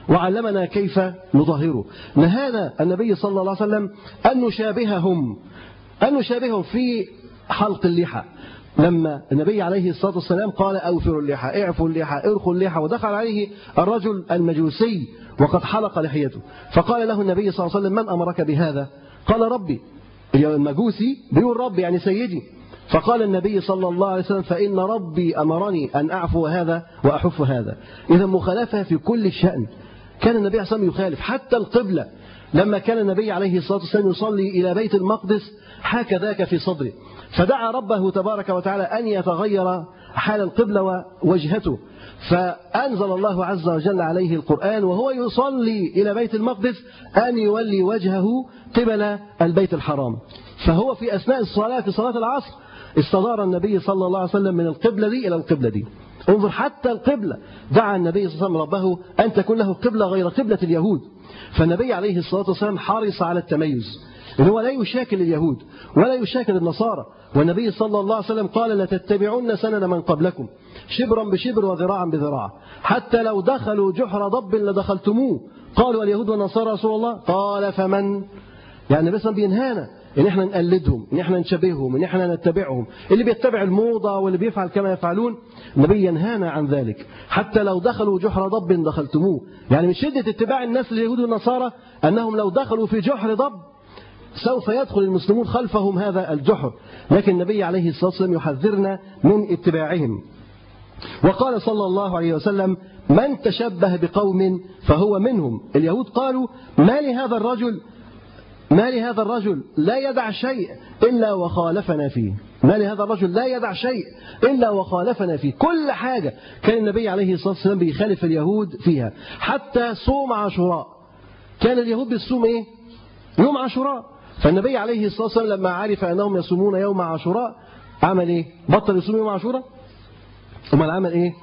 وعلمنا كيف نطهره نهانا النبي صلى الله عليه وسلم أن نشابههم أن نشابههم في حلق اللحى لما النبي عليه الصلاة والسلام قال أوفروا اللحى اعفوا اللحى ارخوا اللحى ودخل عليه الرجل المجوسي وقد حلق لحيته فقال له النبي صلى الله عليه وسلم من أمرك بهذا قال ربي المجوسي بيقول ربي يعني سيدي فقال النبي صلى الله عليه وسلم فإن ربي أمرني أن أعفو هذا وأحف هذا إذا مخالفة في كل شأن كان النبي عليه الصلاة والسلام يخالف حتى القبلة لما كان النبي عليه الصلاة والسلام يصلي إلى بيت المقدس حاك ذاك في صدره فدعا ربه تبارك وتعالى أن يتغير حال القبلة ووجهته فأنزل الله عز وجل عليه القرآن وهو يصلي إلى بيت المقدس أن يولي وجهه قبل البيت الحرام فهو في أثناء الصلاة في صلاة العصر استدار النبي صلى الله عليه وسلم من القبلة دي إلى القبلة دي انظر حتى القبلة دعا النبي صلى الله عليه وسلم ربه أن تكون له قبلة غير قبلة اليهود فالنبي عليه الصلاة والسلام حرص على التميز إن هو لا يشاكل اليهود ولا يشاكل النصارى والنبي صلى الله عليه وسلم قال لتتبعن سنن من قبلكم شبرا بشبر وذراعا بذراع حتى لو دخلوا جحر ضب لدخلتموه قالوا اليهود والنصارى رسول الله قال فمن يعني بس بينهانا ان احنا نقلدهم ان احنا نشبههم ان احنا نتبعهم اللي بيتبع الموضة واللي بيفعل كما يفعلون النبي ينهانا عن ذلك حتى لو دخلوا جحر ضب دخلتموه يعني من شدة اتباع الناس لليهود والنصارى أنهم لو دخلوا في جحر ضب سوف يدخل المسلمون خلفهم هذا الجحر لكن النبي عليه الصلاة والسلام يحذرنا من اتباعهم وقال صلى الله عليه وسلم من تشبه بقوم فهو منهم اليهود قالوا ما لهذا الرجل ما لهذا الرجل لا يدع شيء إلا وخالفنا فيه ما لهذا الرجل لا يدع شيء إلا وخالفنا فيه كل حاجة كان النبي عليه الصلاة والسلام بيخالف اليهود فيها حتى صوم عاشوراء كان اليهود بيصوم إيه يوم عاشوراء فالنبي عليه الصلاة والسلام لما عرف أنهم يصومون يوم عاشوراء عمل إيه بطل يصوم يوم عاشوراء ثم عمل إيه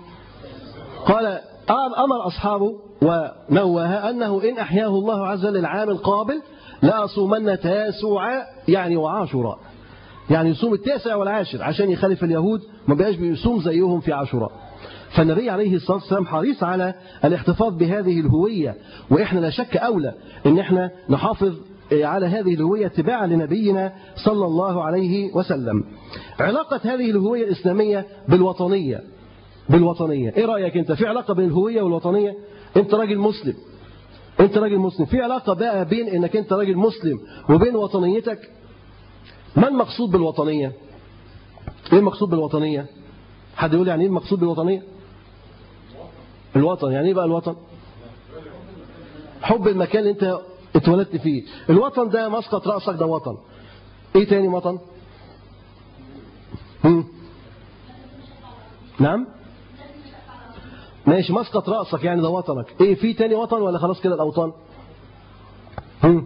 قال أمر أصحابه ونوه أنه إن أحياه الله عز وجل العام القابل لأصومن تاسع يعني وعاشوراء يعني يصوم التاسع والعاشر عشان يخالف اليهود ما بقاش بيصوم زيهم في عاشوراء فالنبي عليه الصلاة والسلام حريص على الاحتفاظ بهذه الهوية وإحنا لا شك أولى إن إحنا نحافظ على هذه الهوية اتباعا لنبينا صلى الله عليه وسلم علاقة هذه الهوية الإسلامية بالوطنية بالوطنية إيه رأيك أنت في علاقة بين الهوية والوطنية أنت راجل مسلم أنت راجل مسلم في علاقة بقى بين أنك أنت راجل مسلم وبين وطنيتك ما المقصود بالوطنية إيه المقصود بالوطنية حد يقول يعني إيه المقصود بالوطنية الوطن يعني إيه بقى الوطن حب المكان اللي أنت اتولدت فيه الوطن ده مسقط رأسك ده وطن ايه تاني وطن هم؟ نعم ماشي مسقط رأسك يعني ده وطنك ايه في تاني وطن ولا خلاص كده الاوطان هم؟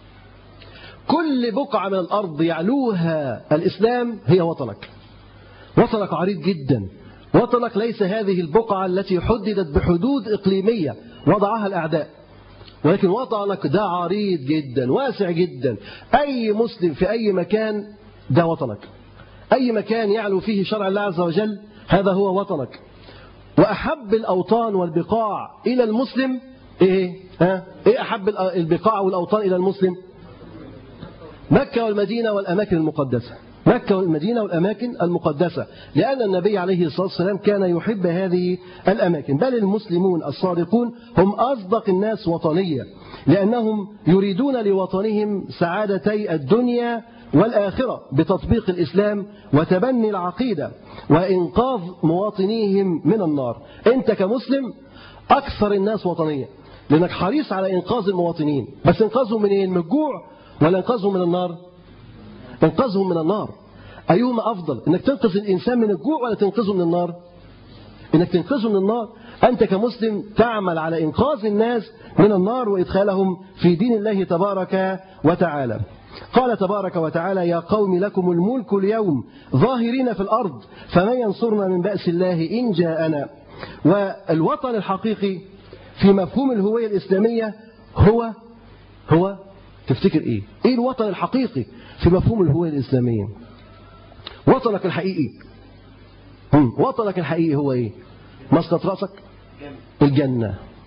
كل بقعة من الأرض يعلوها الإسلام هي وطنك وطنك عريض جدا وطنك ليس هذه البقعة التي حددت بحدود إقليمية وضعها الأعداء ولكن وطنك ده عريض جدا واسع جدا أي مسلم في أي مكان ده وطنك أي مكان يعلو فيه شرع الله عز وجل هذا هو وطنك وأحب الأوطان والبقاع إلى المسلم إيه؟ ها؟ إيه أحب البقاع والأوطان إلى المسلم مكة والمدينة والأماكن المقدسة مكة والمدينة والأماكن المقدسة لأن النبي عليه الصلاة والسلام كان يحب هذه الأماكن بل المسلمون الصادقون هم أصدق الناس وطنية لأنهم يريدون لوطنهم سعادتي الدنيا والآخرة بتطبيق الإسلام وتبني العقيدة وإنقاذ مواطنيهم من النار أنت كمسلم أكثر الناس وطنية لأنك حريص على إنقاذ المواطنين بس إنقاذهم من الجوع ولا إنقاذهم من النار انقذهم من النار أيهما أفضل أنك تنقذ الإنسان من الجوع ولا تنقذه من النار أنك تنقذه من النار أنت كمسلم تعمل على إنقاذ الناس من النار وإدخالهم في دين الله تبارك وتعالى قال تبارك وتعالى يا قوم لكم الملك اليوم ظاهرين في الأرض فمن ينصرنا من بأس الله إن جاءنا والوطن الحقيقي في مفهوم الهوية الإسلامية هو هو تفتكر إيه؟ إيه الوطن الحقيقي في مفهوم الهوية الإسلامية وطنك الحقيقي هم. وطنك الحقيقي هو إيه مسقط رأسك الجنة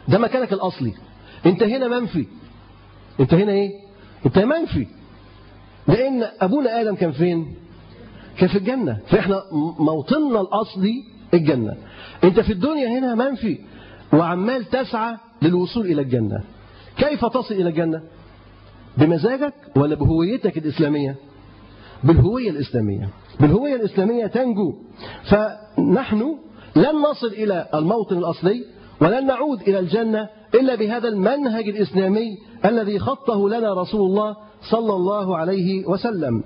ده مكانك الأصلي أنت هنا منفي أنت هنا إيه أنت منفي لأن أبونا آدم كان فين كان في الجنة فإحنا موطننا الأصلي الجنة أنت في الدنيا هنا منفي وعمال تسعى للوصول إلى الجنة كيف تصل إلى الجنة بمزاجك ولا بهويتك الإسلامية بالهوية الإسلامية بالهوية الإسلامية تنجو فنحن لن نصل إلى الموطن الأصلي ولن نعود إلى الجنة إلا بهذا المنهج الإسلامي الذي خطه لنا رسول الله صلى الله عليه وسلم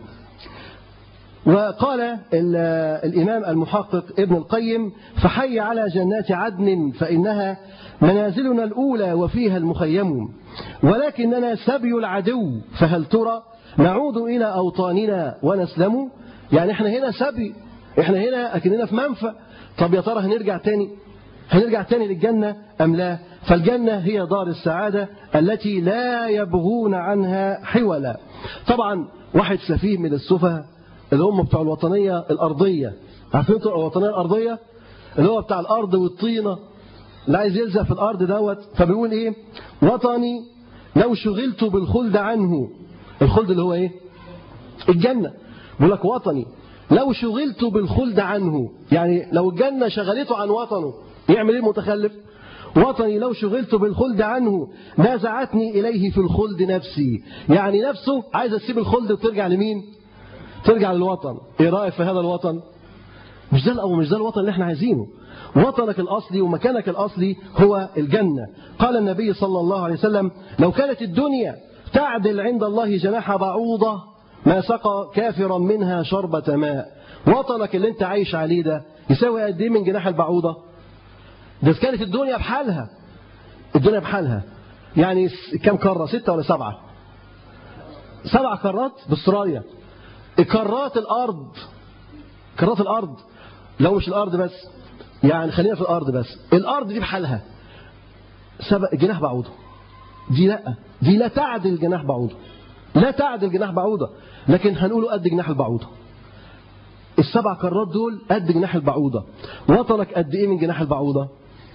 وقال الإمام المحقق ابن القيم فحي على جنات عدن فإنها منازلنا الأولى وفيها المخيم ولكننا سبي العدو فهل ترى نعود إلى أوطاننا ونسلم يعني احنا هنا سبي احنا هنا أكننا في منفى طب يا ترى هنرجع تاني هنرجع تاني للجنة أم لا فالجنة هي دار السعادة التي لا يبغون عنها حولا طبعا واحد سفيه من السفهاء اللي هم بتوع الوطنية الأرضية عارفين الوطنية الأرضية اللي هو بتاع الأرض والطينة اللي عايز يلزق في الأرض دوت فبيقول إيه وطني لو شغلت بالخلد عنه الخلد اللي هو إيه الجنة بيقول لك وطني لو شغلت بالخلد عنه يعني لو الجنة شغلته عن وطنه يعمل إيه المتخلف وطني لو شغلت بالخلد عنه نازعتني إليه في الخلد نفسي يعني نفسه عايز تسيب الخلد وترجع لمين ترجع للوطن ايه رأيك في هذا الوطن مش ده أو مش ده الوطن اللي احنا عايزينه وطنك الأصلي ومكانك الأصلي هو الجنة قال النبي صلى الله عليه وسلم لو كانت الدنيا تعدل عند الله جناح بعوضة ما سقى كافرا منها شربة ماء وطنك اللي انت عايش عليه ده يساوي قد ايه من جناح البعوضة ده كانت الدنيا بحالها الدنيا بحالها يعني كم قارة ستة ولا سبعة سبع قارات باستراليا قارات الأرض قارات الأرض لو مش الأرض بس يعني خلينا في الأرض بس الأرض دي بحالها سبق جناح بعوضة دي لا دي لا تعدل جناح بعوضة لا تعدل جناح بعوضة لكن هنقوله قد جناح البعوضة السبع قارات دول قد جناح البعوضة وطنك قد ايه من جناح البعوضة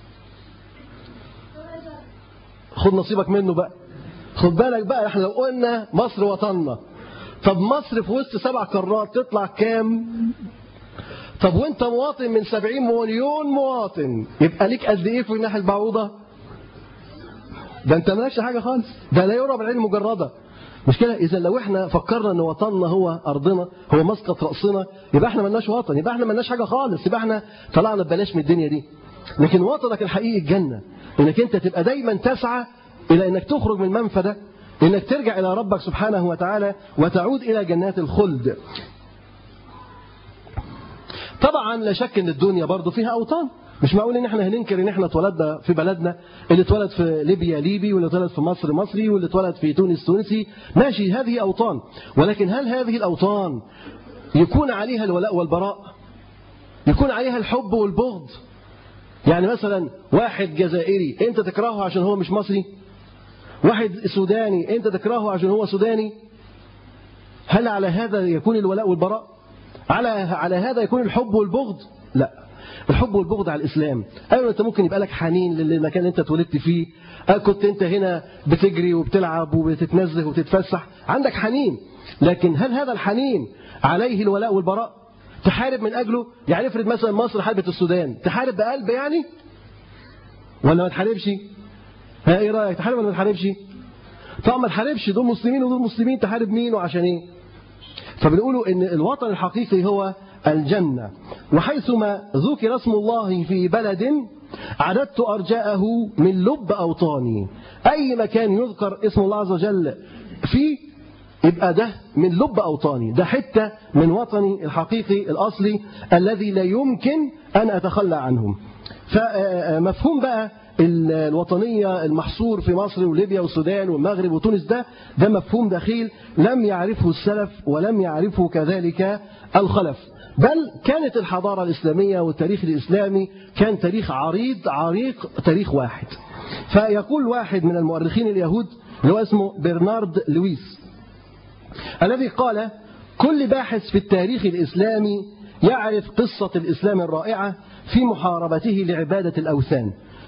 خد نصيبك منه بقى خد بالك بقى احنا لو قلنا مصر وطننا طب مصر في وسط سبع قارات تطلع كام طب وانت مواطن من 70 مليون مواطن يبقى ليك قد ايه في جناح البعوضة ده انت مالكش حاجة خالص ده لا يرى بالعين مجردة مش كده اذا لو احنا فكرنا ان وطننا هو ارضنا هو مسقط راسنا يبقى احنا ملناش وطن يبقى احنا ملناش حاجه خالص يبقى احنا طلعنا ببلاش من الدنيا دي لكن وطنك الحقيقي الجنه انك انت تبقى دايما تسعى الى انك تخرج من المنفى ده انك ترجع الى ربك سبحانه وتعالى وتعود الى جنات الخلد طبعا لا شك ان الدنيا برضه فيها اوطان مش معقول ان احنا هننكر ان احنا اتولدنا في بلدنا اللي اتولد في ليبيا ليبي واللي اتولد في مصر مصري واللي اتولد في تونس تونسي ماشي هذه اوطان ولكن هل هذه الاوطان يكون عليها الولاء والبراء يكون عليها الحب والبغض يعني مثلا واحد جزائري انت تكرهه عشان هو مش مصري واحد سوداني انت تكرهه عشان هو سوداني هل على هذا يكون الولاء والبراء على على هذا يكون الحب والبغض لا الحب والبغض على الإسلام أيوة أنت ممكن يبقى لك حنين للمكان اللي أنت اتولدت فيه كنت أنت هنا بتجري وبتلعب وبتتنزه وبتتفسح عندك حنين لكن هل هذا الحنين عليه الولاء والبراء تحارب من أجله يعني افرض مثلا مصر حاربت السودان تحارب بقلب يعني ولا ما تحاربش ها ايه رايك تحارب ولا ما تحاربش طبعا ما تحاربش دول مسلمين ودول مسلمين تحارب مين وعشان ايه فبنقولوا ان الوطن الحقيقي هو الجنة وحيثما ذكر اسم الله في بلد عددت أرجاءه من لب أوطاني أي مكان يذكر اسم الله عز وجل فيه يبقى ده من لب أوطاني ده حتة من وطني الحقيقي الأصلي الذي لا يمكن أن أتخلى عنهم فمفهوم بقى الوطنية المحصور في مصر وليبيا والسودان والمغرب وتونس ده ده مفهوم دخيل لم يعرفه السلف ولم يعرفه كذلك الخلف بل كانت الحضارة الإسلامية والتاريخ الإسلامي كان تاريخ عريض عريق تاريخ واحد فيقول واحد من المؤرخين اليهود اللي هو اسمه برنارد لويس الذي قال كل باحث في التاريخ الإسلامي يعرف قصة الإسلام الرائعة في محاربته لعبادة الأوثان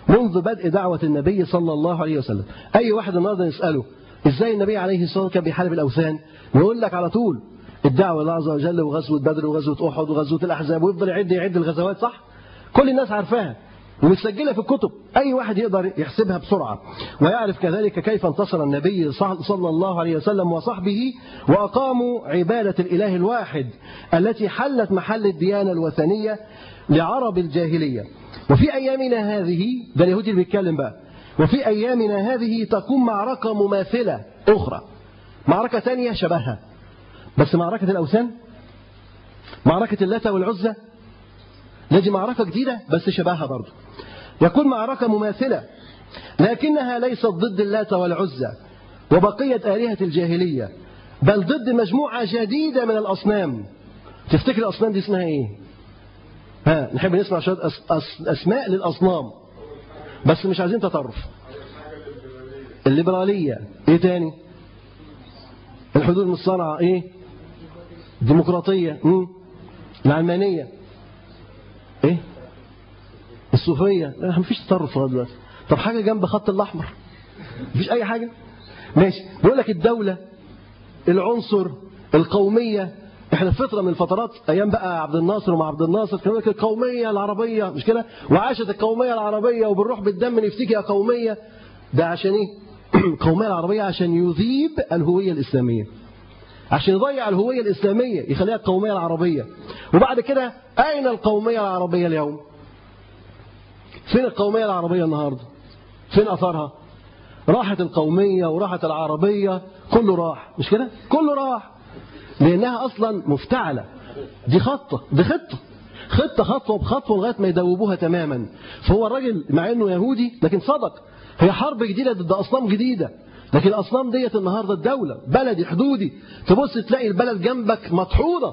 منذ بدء دعوة النبي صلى الله عليه وسلم أي واحد النهارده نسأله إزاي النبي عليه الصلاة والسلام كان بيحارب الأوثان يقول لك على طول الدعوة الله عز وجل وغزوة بدر وغزوة أحد وغزوة الأحزاب ويفضل يعد يعد الغزوات صح كل الناس عارفاها ومتسجلة في الكتب أي واحد يقدر يحسبها بسرعة ويعرف كذلك كيف انتصر النبي صلى الله عليه وسلم وصحبه وأقاموا عبادة الإله الواحد التي حلت محل الديانة الوثنية لعرب الجاهلية وفي أيامنا هذه ده اليهودي اللي بيتكلم بقى وفي أيامنا هذه تقوم معركة مماثلة أخرى معركة ثانية شبهها بس معركة الأوثان معركة اللات والعزى دي معركة جديدة بس شبهها برضه يكون معركة مماثلة لكنها ليست ضد اللات والعزى وبقية آلهة الجاهلية بل ضد مجموعة جديدة من الأصنام تفتكر الأصنام دي اسمها إيه؟ ها نحب نسمع شوية أس أس أسماء للأصنام بس مش عايزين تطرف الليبرالية إيه تاني؟ الحدود المصطنعة إيه؟ الديمقراطية مم. العلمانية إيه؟ الصوفية لا مفيش تطرف لغايه دلوقتي طب حاجة جنب خط الأحمر مفيش أي حاجة ماشي بيقول لك الدولة العنصر القومية احنا في فتره من الفترات ايام بقى عبد الناصر ومع عبد الناصر كانوا لك القوميه العربيه مش كده وعاشت القوميه العربيه وبنروح بالدم نفتكي يا قوميه ده عشان ايه القوميه العربيه عشان يذيب الهويه الاسلاميه عشان يضيع الهويه الاسلاميه يخليها القوميه العربيه وبعد كده اين القوميه العربيه اليوم فين القوميه العربيه النهارده فين اثرها راحت القوميه وراحت العربيه كله راح مش كده كله راح لأنها أصلا مفتعلة دي خطة دي خطة خطة خطوة بخطوة لغاية ما يدوبوها تماما فهو الراجل مع أنه يهودي لكن صدق هي حرب جديدة ضد أصنام جديدة لكن الأصنام ديت النهاردة الدولة بلدي حدودي تبص تلاقي البلد جنبك مطحونة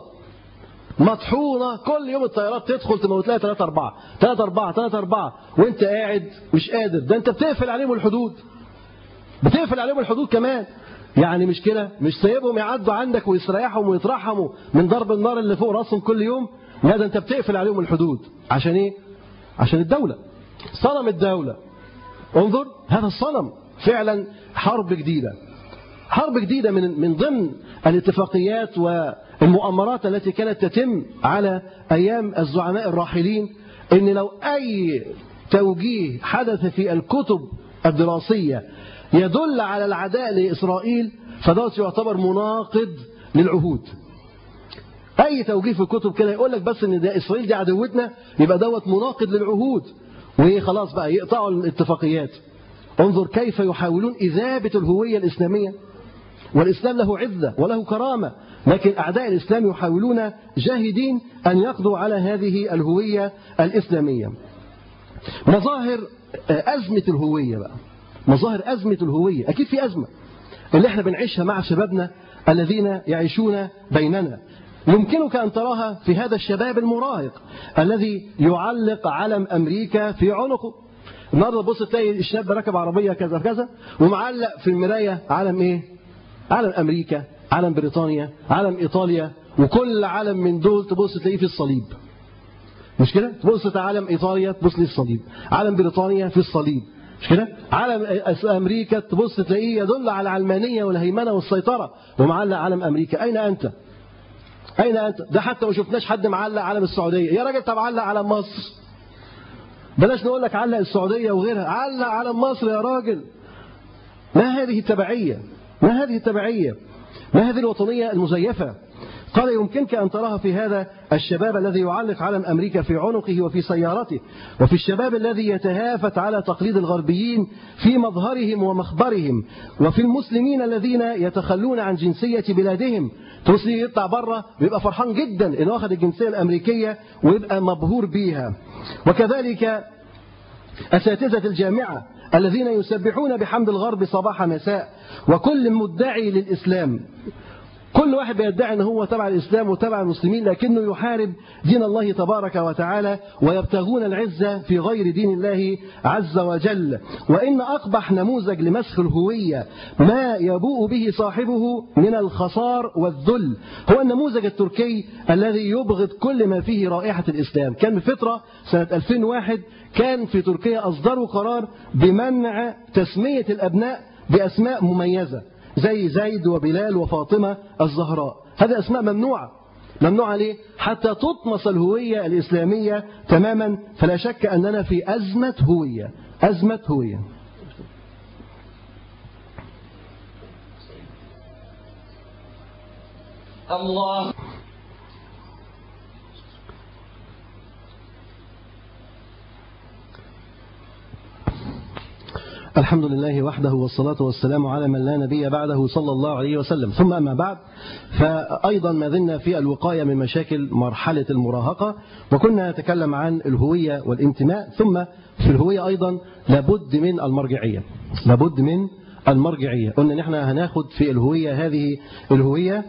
مطحونة كل يوم الطيارات تدخل تموت لها 3 4 3 4 3 4 وانت قاعد مش قادر ده انت بتقفل عليهم الحدود بتقفل عليهم الحدود كمان يعني مش كده مش سايبهم يعدوا عندك ويستريحهم ويترحموا من ضرب النار اللي فوق راسهم كل يوم لا ده انت بتقفل عليهم الحدود عشان ايه عشان الدولة صنم الدولة انظر هذا الصنم فعلا حرب جديدة حرب جديدة من من ضمن الاتفاقيات والمؤامرات التي كانت تتم على أيام الزعماء الراحلين إن لو أي توجيه حدث في الكتب الدراسية يدل على العداء لإسرائيل فدوت يعتبر مناقض للعهود أي توجيه في الكتب كده يقول لك بس إن ده إسرائيل دي عدوتنا يبقى دوت مناقض للعهود وإيه خلاص بقى يقطعوا الاتفاقيات انظر كيف يحاولون إذابة الهوية الإسلامية والإسلام له عزة وله كرامة لكن أعداء الإسلام يحاولون جاهدين أن يقضوا على هذه الهوية الإسلامية مظاهر أزمة الهوية بقى مظاهر أزمة الهوية أكيد في أزمة اللي احنا بنعيشها مع شبابنا الذين يعيشون بيننا يمكنك أن تراها في هذا الشباب المراهق الذي يعلق علم أمريكا في عنقه النهارده تبص تلاقي الشاب راكب عربية كذا كذا ومعلق في المراية علم إيه؟ علم أمريكا علم بريطانيا علم إيطاليا وكل علم من دول تبص تلاقيه في الصليب مش كده؟ تبص علم إيطاليا تبص لي الصليب علم بريطانيا في الصليب مش كده؟ علم امريكا تبص تلاقيه يدل على العلمانيه والهيمنه والسيطره ومعلق علم امريكا، اين انت؟ اين انت؟ ده حتى ما شفناش حد معلق علم السعوديه، يا راجل طب علق علم مصر. بلاش نقول لك علق السعوديه وغيرها، علق علم مصر يا راجل. ما هذه التبعيه؟ ما هذه التبعيه؟ ما هذه الوطنيه المزيفه؟ قال يمكنك أن تراها في هذا الشباب الذي يعلق علم أمريكا في عنقه وفي سيارته وفي الشباب الذي يتهافت على تقليد الغربيين في مظهرهم ومخبرهم وفي المسلمين الذين يتخلون عن جنسية بلادهم ترسي يطلع بره ويبقى فرحان جدا إنه أخذ الجنسية الأمريكية ويبقى مبهور بيها وكذلك أساتذة الجامعة الذين يسبحون بحمد الغرب صباح مساء وكل مدعي للإسلام كل واحد بيدعي ان هو تبع الاسلام وتبع المسلمين لكنه يحارب دين الله تبارك وتعالى ويبتغون العزه في غير دين الله عز وجل وان اقبح نموذج لمسخ الهويه ما يبوء به صاحبه من الخصار والذل هو النموذج التركي الذي يبغض كل ما فيه رائحه الاسلام كان بفتره سنه 2001 كان في تركيا اصدروا قرار بمنع تسميه الابناء باسماء مميزه زي زيد وبلال وفاطمة الزهراء هذه أسماء ممنوعة ممنوعة ليه؟ حتى تطمس الهوية الإسلامية تماما فلا شك أننا في أزمة هوية أزمة هوية الله الحمد لله وحده والصلاة والسلام على من لا نبي بعده صلى الله عليه وسلم ثم أما بعد فأيضا ما زلنا في الوقاية من مشاكل مرحلة المراهقة وكنا نتكلم عن الهوية والانتماء ثم في الهوية أيضا لابد من المرجعية لابد من المرجعية قلنا نحن هناخد في الهوية هذه الهوية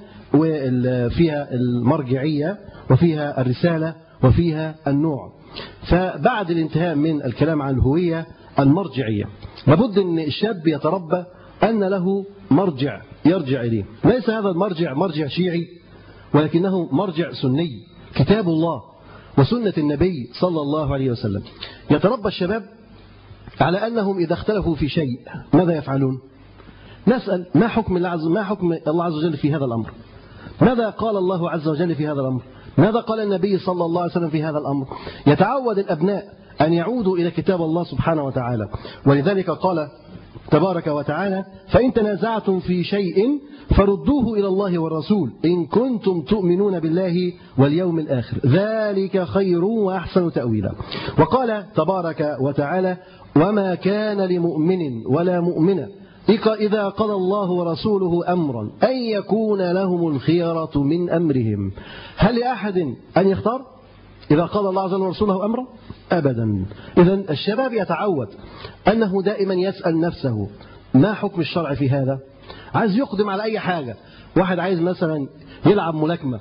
وفيها المرجعية وفيها الرسالة وفيها النوع فبعد الانتهاء من الكلام عن الهوية المرجعية لابد أن الشاب يتربى أن له مرجع يرجع إليه ليس هذا المرجع مرجع شيعي ولكنه مرجع سني كتاب الله وسنة النبي صلى الله عليه وسلم يتربى الشباب على أنهم إذا اختلفوا في شيء ماذا يفعلون نسأل ما حكم الله عز ما حكم الله عز وجل في هذا الأمر ماذا قال الله عز وجل في هذا الأمر ماذا قال النبي صلى الله عليه وسلم في هذا الأمر يتعود الأبناء أن يعودوا إلى كتاب الله سبحانه وتعالى ولذلك قال تبارك وتعالى فإن تنازعتم في شيء فردوه إلى الله والرسول إن كنتم تؤمنون بالله واليوم الآخر ذلك خير وأحسن تأويلا وقال تبارك وتعالى وما كان لمؤمن ولا مؤمنة إذا قضى الله ورسوله أمرا أن يكون لهم الخيرة من أمرهم هل لأحد أن يختار إذا قضى الله عز وجل ورسوله أمرا أبدا إذا الشباب يتعود أنه دائما يسأل نفسه ما حكم الشرع في هذا عايز يقدم على أي حاجة واحد عايز مثلا يلعب ملاكمة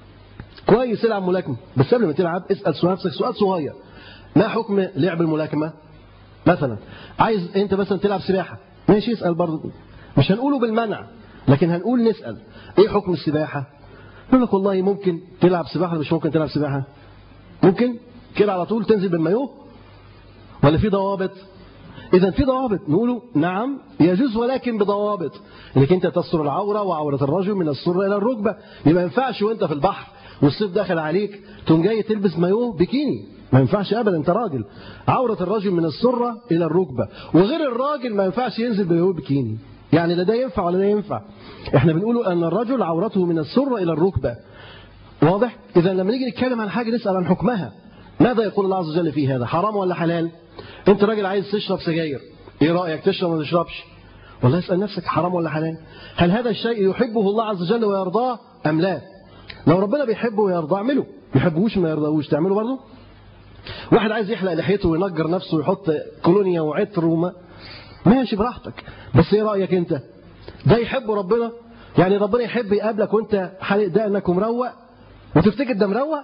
كويس يلعب ملاكمة بس قبل ما تلعب اسأل سؤال نفسك سؤال صغير ما حكم لعب الملاكمة مثلا عايز انت مثلا تلعب سباحة ماشي اسأل برضه مش هنقوله بالمنع لكن هنقول نسأل ايه حكم السباحة يقول لك والله ممكن تلعب سباحة مش ممكن تلعب سباحة ممكن كده على طول تنزل بالمايوه ولا في ضوابط إذا في ضوابط نقوله نعم يجوز ولكن بضوابط انك أنت تستر العورة وعورة الرجل من السرة إلى الركبة يبقى ما ينفعش وأنت في البحر والصيف داخل عليك تقوم جاي تلبس مايوه بكيني ما ينفعش ابدا انت راجل عورة الرجل من السرة إلى الركبة وغير الراجل ما ينفعش ينزل بمايوه بكيني يعني لا ده ينفع ولا ده ينفع احنا بنقول أن الرجل عورته من السرة إلى الركبة واضح إذا لما نيجي نتكلم عن حاجة نسأل عن حكمها ماذا يقول الله عز وجل في هذا حرام ولا حلال انت راجل عايز تشرب سجاير ايه رأيك تشرب ولا تشربش والله اسأل نفسك حرام ولا حلال هل هذا الشيء يحبه الله عز وجل ويرضاه أم لا لو ربنا بيحبه ويرضاه اعمله ما يحبهوش ما يرضاهوش تعمله برضه واحد عايز يحلق لحيته وينجر نفسه ويحط كولونيا وعطر وما ماشي براحتك بس ايه رأيك انت ده يحبه ربنا يعني ربنا يحب يقابلك وانت حالق دقنك ومروق وتفتكر ده مروق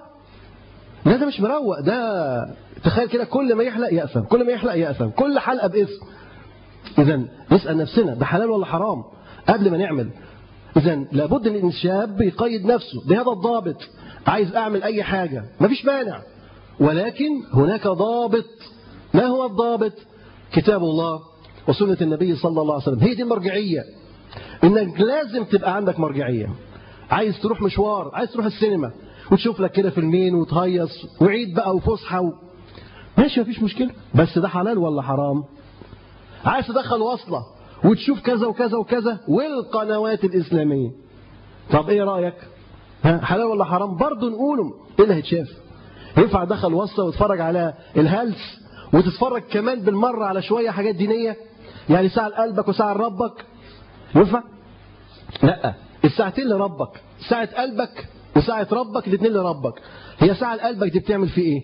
لا ده مش مروق ده تخيل كده كل ما يحلق يأثم كل ما يحلق يأثم كل حلقة باسم إذا نسأل نفسنا ده حلال ولا حرام قبل ما نعمل إذا لابد أن الشاب يقيد نفسه بهذا الضابط عايز أعمل أي حاجة مفيش مانع ولكن هناك ضابط ما هو الضابط كتاب الله وسنة النبي صلى الله عليه وسلم هي دي المرجعية إنك لازم تبقى عندك مرجعية عايز تروح مشوار عايز تروح السينما وتشوف لك كده فيلمين وتهيص وعيد بقى وفسحه و... ماشي مفيش مشكله بس ده حلال ولا حرام عايز تدخل وصله وتشوف كذا وكذا وكذا والقنوات الاسلاميه طب ايه رايك ها حلال ولا حرام برضه نقوله ايه اللي هيتشاف ينفع ادخل وصله واتفرج على الهلس وتتفرج كمان بالمره على شويه حاجات دينيه يعني ساعه لقلبك وساعه لربك ينفع لا الساعتين لربك ساعه قلبك وساعة ربك الاثنين لربك هي ساعة قلبك دي بتعمل فيه ايه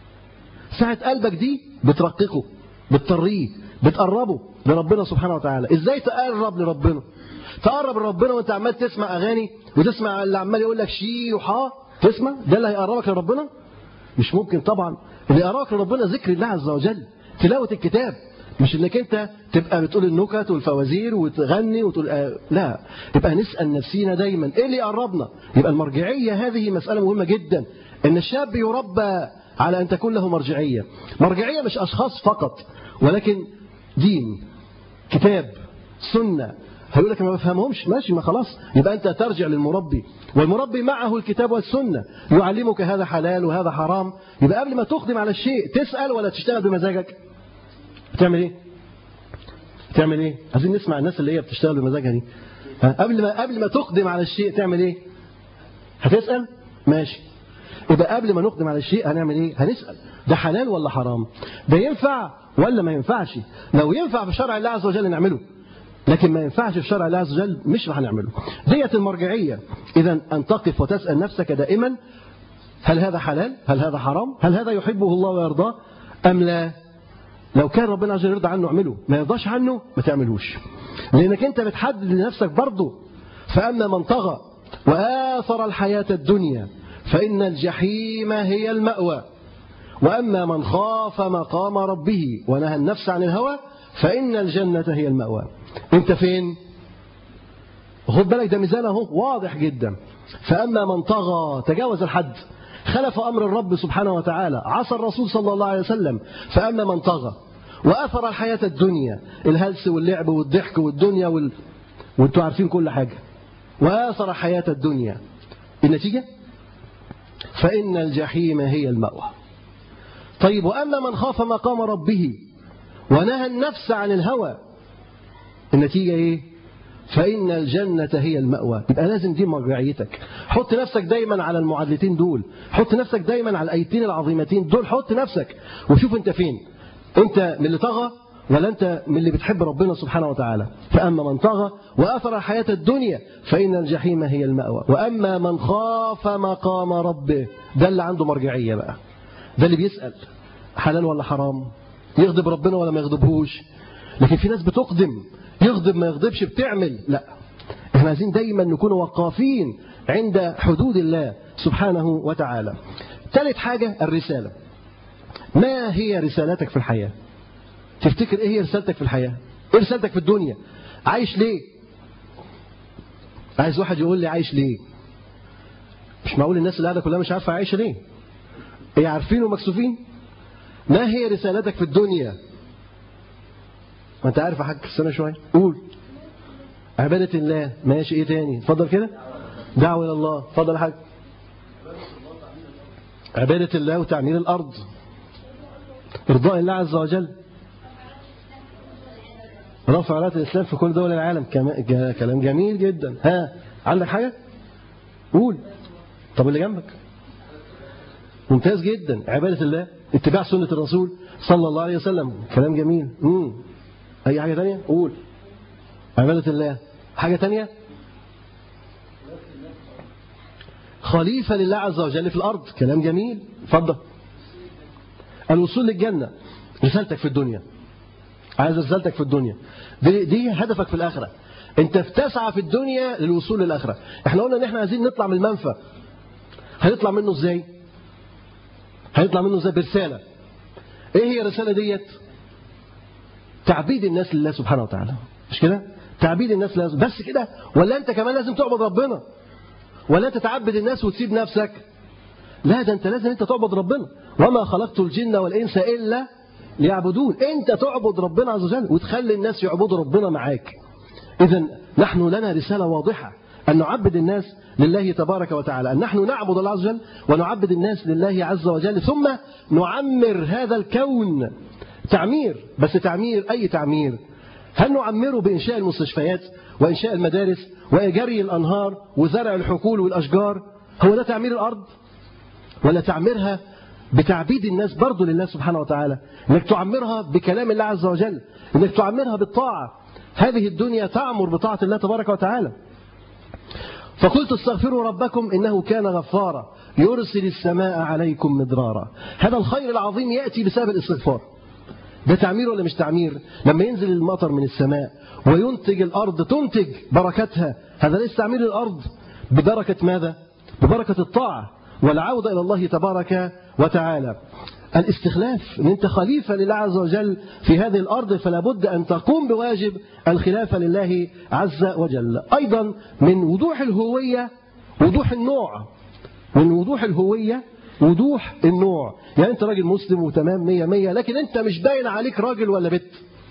ساعة قلبك دي بترققه بتطريه بتقربه لربنا سبحانه وتعالى ازاي تقرب لربنا تقرب لربنا وانت عمال تسمع اغاني وتسمع اللي عمال يقول لك شي وحا تسمع ده اللي هيقربك لربنا مش ممكن طبعا اللي يقربك لربنا ذكر الله عز وجل تلاوه الكتاب مش انك انت تبقى بتقول النكت والفوازير وتغني وتقول آه لا يبقى نسال نفسينا دايما ايه اللي يقربنا يبقى المرجعيه هذه مساله مهمه جدا ان الشاب يربى على ان تكون له مرجعيه مرجعيه مش اشخاص فقط ولكن دين كتاب سنه هيقول لك ما بفهمهمش ماشي ما خلاص يبقى انت ترجع للمربي والمربي معه الكتاب والسنه يعلمك هذا حلال وهذا حرام يبقى قبل ما تقدم على الشيء تسال ولا تشتغل بمزاجك بتعمل ايه بتعمل ايه عايزين نسمع الناس اللي هي بتشتغل بمزاجها دي ها؟ قبل ما قبل ما تقدم على الشيء تعمل ايه هتسال ماشي يبقى قبل ما نقدم على الشيء هنعمل ايه هنسال ده حلال ولا حرام ده ينفع ولا ما ينفعش لو ينفع في شرع الله عز وجل نعمله لكن ما ينفعش في شرع الله عز وجل مش راح نعمله ديت المرجعيه اذا ان تقف وتسال نفسك دائما هل هذا حلال هل هذا حرام هل هذا يحبه الله ويرضاه ام لا لو كان ربنا عز وجل يرضى عنه اعمله ما يرضاش عنه ما تعملوش لانك انت بتحدد لنفسك برضه فاما من طغى واثر الحياه الدنيا فان الجحيم هي الماوى واما من خاف مقام ربه ونهى النفس عن الهوى فان الجنه هي الماوى انت فين خد بالك ده ميزان اهو واضح جدا فاما من طغى تجاوز الحد خلف امر الرب سبحانه وتعالى عصى الرسول صلى الله عليه وسلم فاما من طغى واثر الحياه الدنيا الهلس واللعب والضحك والدنيا وال... وانتوا عارفين كل حاجه واثر الحياه الدنيا النتيجه فان الجحيم هي الماوى طيب واما من خاف مقام ربه ونهى النفس عن الهوى النتيجه ايه فإن الجنة هي المأوى يبقى لازم دي مرجعيتك حط نفسك دايما على المعادلتين دول حط نفسك دايما على الآيتين العظيمتين دول حط نفسك وشوف انت فين انت من اللي طغى ولا انت من اللي بتحب ربنا سبحانه وتعالى فأما من طغى وأثر الحياة الدنيا فإن الجحيم هي المأوى وأما من خاف مقام ربه ده اللي عنده مرجعية بقى ده اللي بيسأل حلال ولا حرام يغضب ربنا ولا ما يغضبهوش لكن في ناس بتقدم يغضب ما يغضبش بتعمل لا احنا عايزين دايما نكون وقافين عند حدود الله سبحانه وتعالى ثالث حاجة الرسالة ما هي رسالتك في الحياة تفتكر ايه هي رسالتك في الحياة ايه رسالتك في الدنيا عايش ليه عايز واحد يقول لي عايش ليه مش معقول الناس اللي قاعدة كلها مش عارفة عايشة ليه ايه عارفين ومكسوفين ما هي رسالتك في الدنيا ما انت عارف يا حاج استنى شويه قول عبادة الله ماشي ايه تاني اتفضل كده دعوة الى الله اتفضل يا حاج عبادة الله وتعمير الارض ارضاء الله عز وجل رفع رايه الاسلام في كل دول العالم كلام جميل جدا ها عندك حاجه قول طب اللي جنبك ممتاز جدا عبادة الله اتباع سنة الرسول صلى الله عليه وسلم كلام جميل مم. أي حاجة تانية قول عبادة الله حاجة تانية خليفة لله عز وجل في الأرض كلام جميل اتفضل الوصول للجنة رسالتك في الدنيا عايز رسالتك في الدنيا دي, دي هدفك في الآخرة انت بتسعى في الدنيا للوصول للآخرة احنا قلنا ان احنا عايزين نطلع من المنفى هنطلع منه ازاي هنطلع منه ازاي برسالة ايه هي الرسالة ديت تعبيد الناس لله سبحانه وتعالى مش كده تعبيد الناس لله بس كده ولا انت كمان لازم تعبد ربنا ولا انت تعبد الناس وتسيب نفسك لا ده انت لازم انت تعبد ربنا وما خلقت الجن والانس الا ليعبدون انت تعبد ربنا عز وجل وتخلي الناس يعبدوا ربنا معاك اذا نحن لنا رساله واضحه أن نعبد الناس لله تبارك وتعالى أن نحن نعبد الله عز وجل ونعبد الناس لله عز وجل ثم نعمر هذا الكون تعمير بس تعمير أي تعمير هل نعمره بإنشاء المستشفيات وإنشاء المدارس وجري الأنهار وزرع الحقول والأشجار هو ده تعمير الأرض ولا تعميرها بتعبيد الناس برضه لله سبحانه وتعالى انك تعمرها بكلام الله عز وجل انك تعمرها بالطاعة هذه الدنيا تعمر بطاعة الله تبارك وتعالى فقلت استغفروا ربكم إنه كان غفارا يرسل السماء عليكم مدرارا هذا الخير العظيم يأتي بسبب الاستغفار ده تعمير ولا مش تعمير لما ينزل المطر من السماء وينتج الأرض تنتج بركتها هذا ليس تعمير الأرض ببركة ماذا ببركة الطاعة والعودة إلى الله تبارك وتعالى الاستخلاف ان انت خليفة لله عز وجل في هذه الأرض فلا بد أن تقوم بواجب الخلافة لله عز وجل أيضا من وضوح الهوية وضوح النوع من وضوح الهوية وضوح النوع يعني انت راجل مسلم وتمام مية مية لكن انت مش باين عليك راجل ولا بنت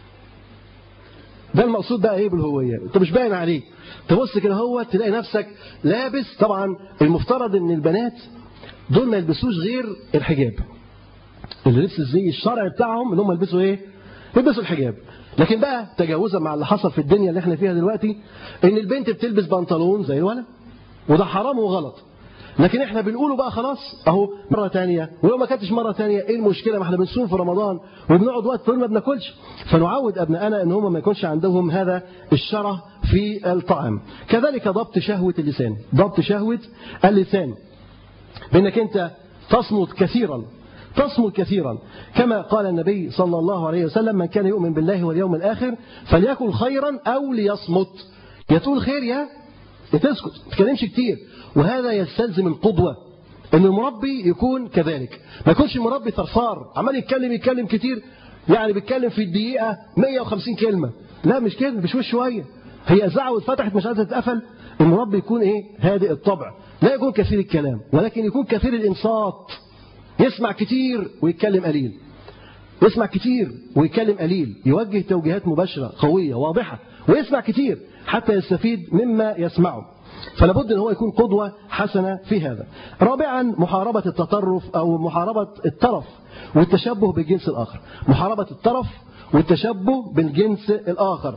ده المقصود بقى ايه بالهوية انت مش باين عليك تبص كده هو تلاقي نفسك لابس طبعا المفترض ان البنات دول ما يلبسوش غير الحجاب اللي لبس الزي الشرعي بتاعهم ان هم يلبسوا ايه يلبسوا الحجاب لكن بقى تجاوزا مع اللي حصل في الدنيا اللي احنا فيها دلوقتي ان البنت بتلبس بنطلون زي الولد وده حرام وغلط لكن احنا بنقوله بقى خلاص اهو مره ثانيه ولو ما كانتش مره ثانيه ايه المشكله ما احنا بنصوم في رمضان وبنقعد وقت طويل ما بناكلش فنعود ابنائنا ان هم ما يكونش عندهم هذا الشره في الطعام كذلك ضبط شهوه اللسان ضبط شهوه اللسان بانك انت تصمت كثيرا تصمت كثيرا كما قال النبي صلى الله عليه وسلم من كان يؤمن بالله واليوم الآخر فليكن خيرا أو ليصمت يا تقول خير يا تسكت ما تتكلمش كتير وهذا يستلزم القدوة ان المربي يكون كذلك ما يكونش المربي ثرثار عمال يتكلم يتكلم كتير يعني بيتكلم في الدقيقة 150 كلمة لا مش كده بشويش شوية هي إذاعة واتفتحت مش عايزة تتقفل المربي يكون ايه هادئ الطبع لا يكون كثير الكلام ولكن يكون كثير الإنصات يسمع كتير ويتكلم قليل يسمع كتير ويتكلم قليل يوجه توجيهات مباشرة قوية واضحة ويسمع كتير حتى يستفيد مما يسمعه فلا بد ان هو يكون قدوة حسنة في هذا رابعا محاربة التطرف أو محاربة الطرف والتشبه بالجنس الآخر محاربة الطرف والتشبه بالجنس الآخر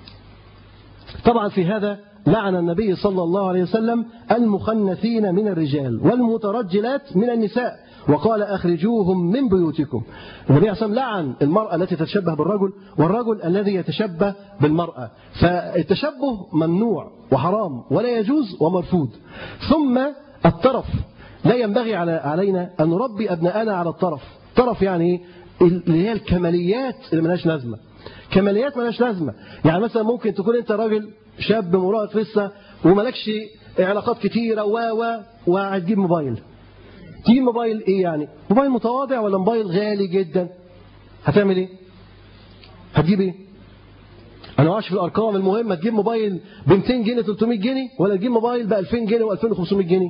طبعا في هذا لعن النبي صلى الله عليه وسلم المخنثين من الرجال والمترجلات من النساء وقال أخرجوهم من بيوتكم النبي عليه الصلاة لعن المرأة التي تتشبه بالرجل والرجل الذي يتشبه بالمرأة فالتشبه ممنوع وحرام ولا يجوز ومرفوض ثم الطرف لا ينبغي علينا أن نربي أبناءنا على الطرف طرف يعني اللي هي الكماليات اللي ملهاش لازمة كماليات ملهاش لازمة يعني مثلا ممكن تكون أنت راجل شاب مراهق لسه وملكش علاقات كتيرة و و وهتجيب موبايل تجيب موبايل ايه يعني موبايل متواضع ولا موبايل غالي جدا هتعمل ايه هتجيب ايه انا ما في الارقام المهم هتجيب موبايل ب 200 جنيه 300 جنيه ولا تجيب موبايل ب 2000 جنيه و2500 جنيه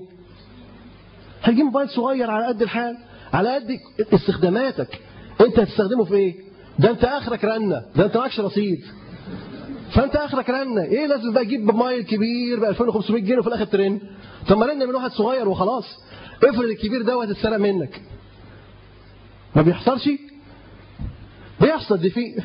هتجيب موبايل صغير على قد الحال على قد استخداماتك انت هتستخدمه في ايه ده انت اخرك رنه ده انت معكش رصيد فانت اخرك رنه ايه لازم بقى تجيب موبايل كبير ب 2500 جنيه وفي الاخر ترن طب ما رن من واحد صغير وخلاص افرض الكبير دوت اتسرق منك ما بيحصلش بيحصل دي في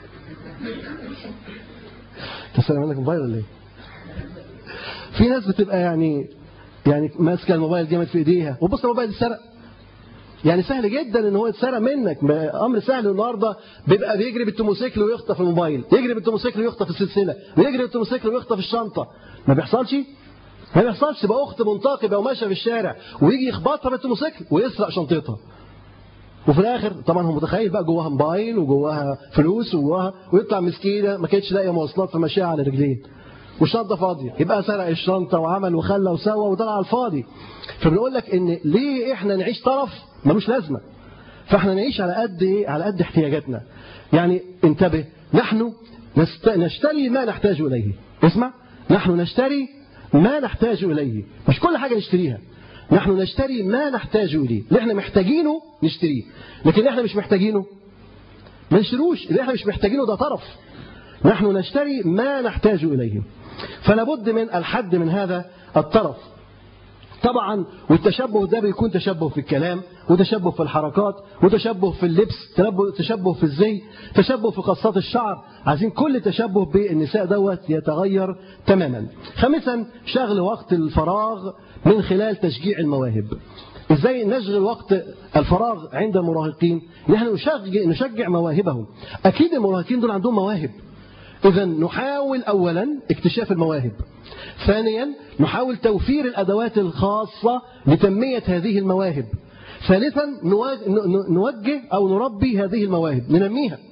تسرق منك موبايل ولا ايه في ناس بتبقى يعني يعني ماسكه الموبايل جامد في ايديها وبص الموبايل اتسرق يعني سهل جدا ان هو يتسرق منك امر سهل النهارده بيبقى بيجري بالتوموسيكل ويخطف الموبايل يجري بالتوموسيكل ويخطف السلسله ويجري بالتوموسيكل ويخطف الشنطه ما بيحصلش ما بيحصلش تبقى اخت منتقبه وماشيه في الشارع ويجي يخبطها بالموتوسيكل ويسرق شنطتها وفي الاخر طبعا هو متخيل بقى جواها موبايل وجواها فلوس وجواها ويطلع مسكينه ما كانتش لاقيه مواصلات فماشيه على رجلين والشنطه فاضيه يبقى سرق الشنطه وعمل وخلى وسوى وطلع على الفاضي فبنقول لك ان ليه احنا نعيش طرف ملوش لازمه فاحنا نعيش على قد ايه على قد احتياجاتنا يعني انتبه نحن نشتري ما نحتاج اليه اسمع نحن نشتري ما نحتاج إليه مش كل حاجة نشتريها نحن نشتري ما نحتاج إليه اللي احنا محتاجينه نشتريه لكن اللي احنا مش محتاجينه ما نشتروش اللي احنا مش محتاجينه ده طرف نحن نشتري ما نحتاج إليه فلا بد من الحد من هذا الطرف طبعا والتشبه ده بيكون تشبه في الكلام وتشبه في الحركات وتشبه في اللبس تشبه في الزي تشبه في قصات الشعر عايزين كل تشبه بالنساء دوت يتغير تماما خامسا شغل وقت الفراغ من خلال تشجيع المواهب ازاي نشغل وقت الفراغ عند المراهقين نحن نشجع, نشجع مواهبهم اكيد المراهقين دول عندهم مواهب إذا نحاول أولا اكتشاف المواهب ثانيا نحاول توفير الأدوات الخاصة لتنمية هذه المواهب ثالثا نوجه أو نربي هذه المواهب ننميها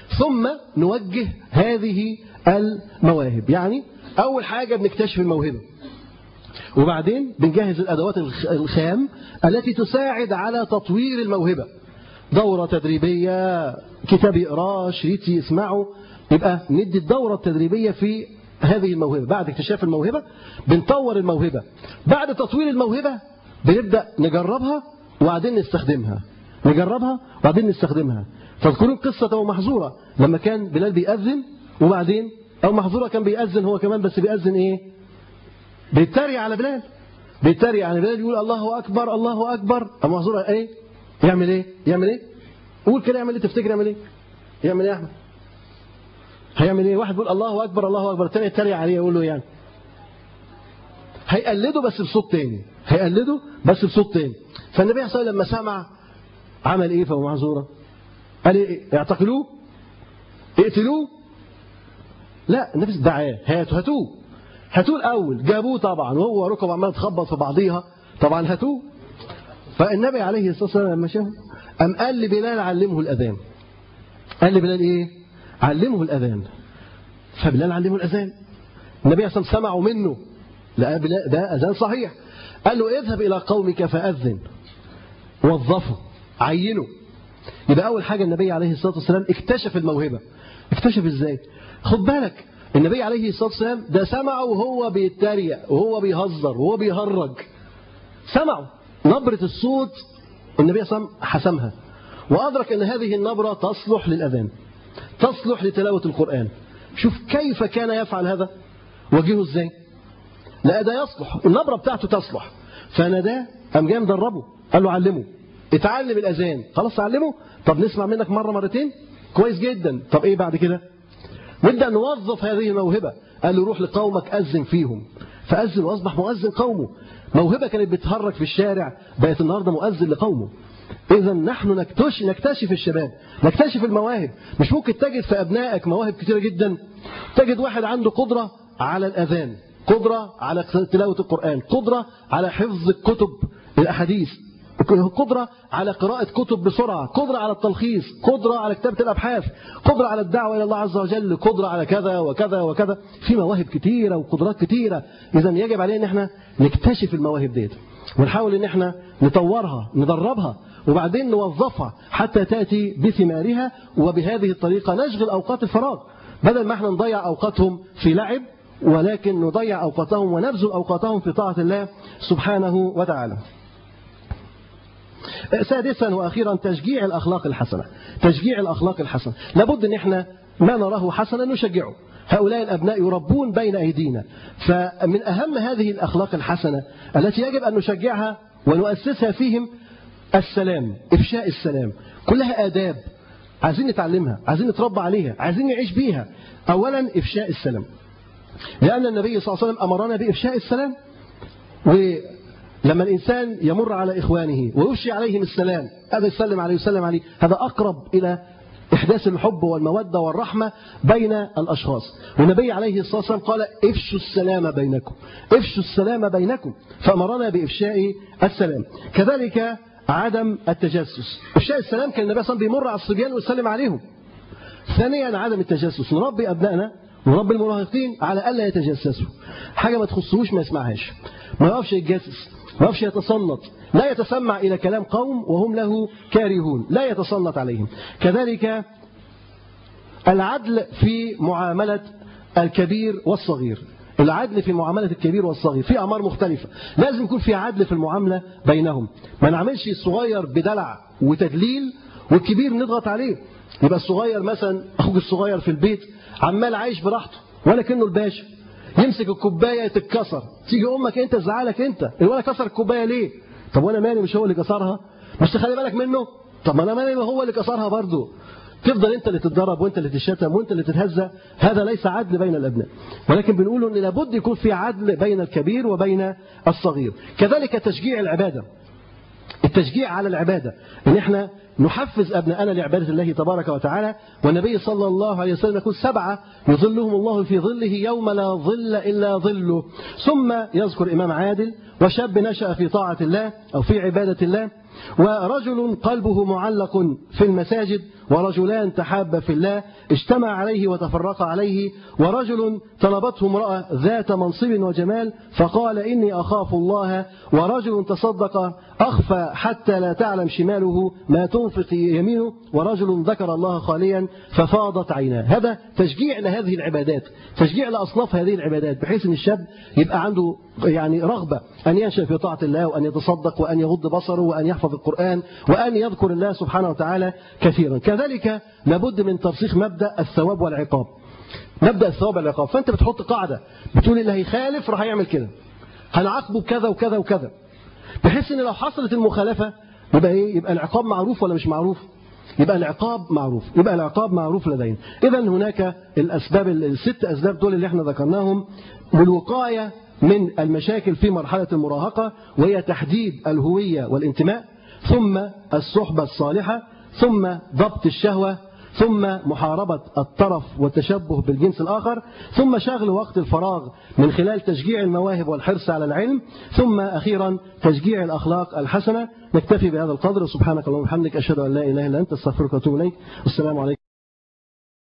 ثم نوجه هذه المواهب يعني أول حاجة بنكتشف الموهبة وبعدين بنجهز الأدوات الخام التي تساعد على تطوير الموهبة دورة تدريبية كتاب يقراه شريط يسمعه يبقى ندي الدورة التدريبية في هذه الموهبة بعد اكتشاف الموهبة بنطور الموهبة بعد تطوير الموهبة بنبدأ نجربها وبعدين نستخدمها نجربها وبعدين نستخدمها تذكرون قصة أو محظورة لما كان بلال بيأذن وبعدين أو محظورة كان بيأذن هو كمان بس بيأذن إيه بيتريق على بلال بيتريق على بلال يقول الله أكبر الله أكبر أو محظورة إيه يعمل إيه يعمل إيه قول كده يعمل إيه تفتكر يعمل إيه يعمل إيه يا أحمد هيعمل إيه واحد يقول الله أكبر الله أكبر الثاني يتريق عليه يقول له يعني هيقلده بس بصوت تاني هيقلده بس بصوت تاني فالنبي صلى الله عليه وسلم لما سمع عمل ايه فهو معذوره قال ايه اعتقلوه اقتلوه لا النبي دعاه هاتوا هاتوه هاتوه الاول جابوه طبعا وهو ركب عمال تخبط في بعضيها طبعا هاتوه فالنبي عليه الصلاه والسلام لما شافه قام قال لبلال علمه الاذان قال لبلال ايه علمه الاذان فبلال علمه الاذان النبي صلى الله عليه وسلم سمعوا منه لا ده اذان صحيح قال له اذهب الى قومك فاذن وظفه عينه يبقى أول حاجة النبي عليه الصلاة والسلام اكتشف الموهبة اكتشف ازاي خد بالك النبي عليه الصلاة والسلام ده سمعه وهو بيتريق وهو بيهزر وهو بيهرج سمعه نبرة الصوت النبي صلى الله عليه وسلم حسمها وأدرك أن هذه النبرة تصلح للأذان تصلح لتلاوة القرآن شوف كيف كان يفعل هذا وجهه ازاي لا ده يصلح النبرة بتاعته تصلح فناداه قام جاي مدربه قال له علمه اتعلم الأذان خلاص تعلمه طب نسمع منك مرة مرتين كويس جدا طب ايه بعد كده نبدأ نوظف هذه الموهبة قال له روح لقومك أذن فيهم فأذن وأصبح مؤذن قومه موهبة كانت بتهرج في الشارع بقت النهاردة مؤذن لقومه إذا نحن نكتشف, نكتشف الشباب نكتشف المواهب مش ممكن تجد في أبنائك مواهب كثيرة جدا تجد واحد عنده قدرة على الأذان قدرة على تلاوة القرآن قدرة على حفظ الكتب الأحاديث قدرة على قراءة كتب بسرعة قدرة على التلخيص قدرة على كتابة الأبحاث قدرة على الدعوة إلى الله عز وجل قدرة على كذا وكذا وكذا في مواهب كتيرة وقدرات كتيرة إذا يجب علينا أن احنا نكتشف المواهب ديت ونحاول أن احنا نطورها ندربها وبعدين نوظفها حتى تأتي بثمارها وبهذه الطريقة نشغل أوقات الفراغ بدل ما احنا نضيع أوقاتهم في لعب ولكن نضيع أوقاتهم ونبذل أوقاتهم في طاعة الله سبحانه وتعالى سادسا وأخيرا تشجيع الأخلاق الحسنة تشجيع الأخلاق الحسنة لابد أن احنا ما نراه حسنا نشجعه هؤلاء الأبناء يربون بين أيدينا فمن أهم هذه الأخلاق الحسنة التي يجب أن نشجعها ونؤسسها فيهم السلام إفشاء السلام كلها آداب عايزين نتعلمها عايزين نتربى عليها عايزين نعيش بيها أولا إفشاء السلام لأن النبي صلى الله عليه وسلم أمرنا بإفشاء السلام لما الإنسان يمر على إخوانه ويفشي عليهم السلام هذا يسلم عليه ويسلم عليه هذا أقرب إلى إحداث الحب والمودة والرحمة بين الأشخاص والنبي عليه الصلاة والسلام قال افشوا السلام بينكم افشوا السلام بينكم فأمرنا بإفشاء السلام كذلك عدم التجسس إفشاء السلام كان النبي صلى الله عليه وسلم بيمر على الصبيان ويسلم عليهم ثانيا عدم التجسس نربي أبنائنا ونربي المراهقين على ألا يتجسسوا حاجة ما تخصوش ما يسمعهاش ما يقفش يتجسس ما يقفش يتصنت لا يتسمع إلى كلام قوم وهم له كارهون لا يتصنت عليهم كذلك العدل في معاملة الكبير والصغير العدل في معاملة الكبير والصغير في أمر مختلفة لازم يكون في عدل في المعاملة بينهم ما نعملش الصغير بدلع وتدليل والكبير نضغط عليه يبقى الصغير مثلا أخوك الصغير في البيت عمال عايش براحته ولا كأنه الباشا يمسك الكوبايه تتكسر تيجي امك انت تزعلك انت الولد كسر الكوبايه ليه طب وانا مالي مش هو اللي كسرها مش تخلي بالك منه طب ما انا مالي هو اللي كسرها برضه تفضل انت اللي تتضرب وانت اللي تتشتم وانت اللي تتهزأ هذا ليس عدل بين الابناء ولكن بنقول ان لابد يكون في عدل بين الكبير وبين الصغير كذلك تشجيع العباده التشجيع على العباده ان احنا نحفز أبناءنا لعبادة الله تبارك وتعالى والنبي صلى الله عليه وسلم يقول سبعة يظلهم الله في ظله يوم لا ظل إلا ظله ثم يذكر إمام عادل وشاب نشأ في طاعة الله أو في عبادة الله ورجل قلبه معلق في المساجد ورجلان تحابا في الله اجتمع عليه وتفرق عليه ورجل طلبته امرأة ذات منصب وجمال فقال إني أخاف الله ورجل تصدق أخفى حتى لا تعلم شماله ما تنفق يمينه ورجل ذكر الله خاليا ففاضت عيناه هذا تشجيع لهذه العبادات تشجيع لأصناف هذه العبادات بحيث أن الشاب يبقى عنده يعني رغبة أن ينشأ في طاعة الله وأن يتصدق وأن يغض بصره وأن يحفظ القرآن وأن يذكر الله سبحانه وتعالى كثيرا كذلك لابد من ترسيخ مبدأ الثواب والعقاب مبدأ الثواب والعقاب فأنت بتحط قاعدة بتقول اللي هيخالف راح يعمل كده هنعاقبه بكذا وكذا وكذا بحيث ان لو حصلت المخالفة يبقى ايه يبقى العقاب معروف ولا مش معروف يبقى العقاب معروف يبقى العقاب معروف لدينا اذا هناك الاسباب الست اسباب دول اللي احنا ذكرناهم للوقايه من المشاكل في مرحله المراهقه وهي تحديد الهويه والانتماء ثم الصحبه الصالحه ثم ضبط الشهوه ثم محاربة الطرف والتشبه بالجنس الآخر ثم شغل وقت الفراغ من خلال تشجيع المواهب والحرص على العلم ثم أخيرا تشجيع الأخلاق الحسنة نكتفي بهذا القدر سبحانك اللهم وبحمدك أشهد أن لا إله إلا أنت استغفرك وأتوب إليك والسلام عليكم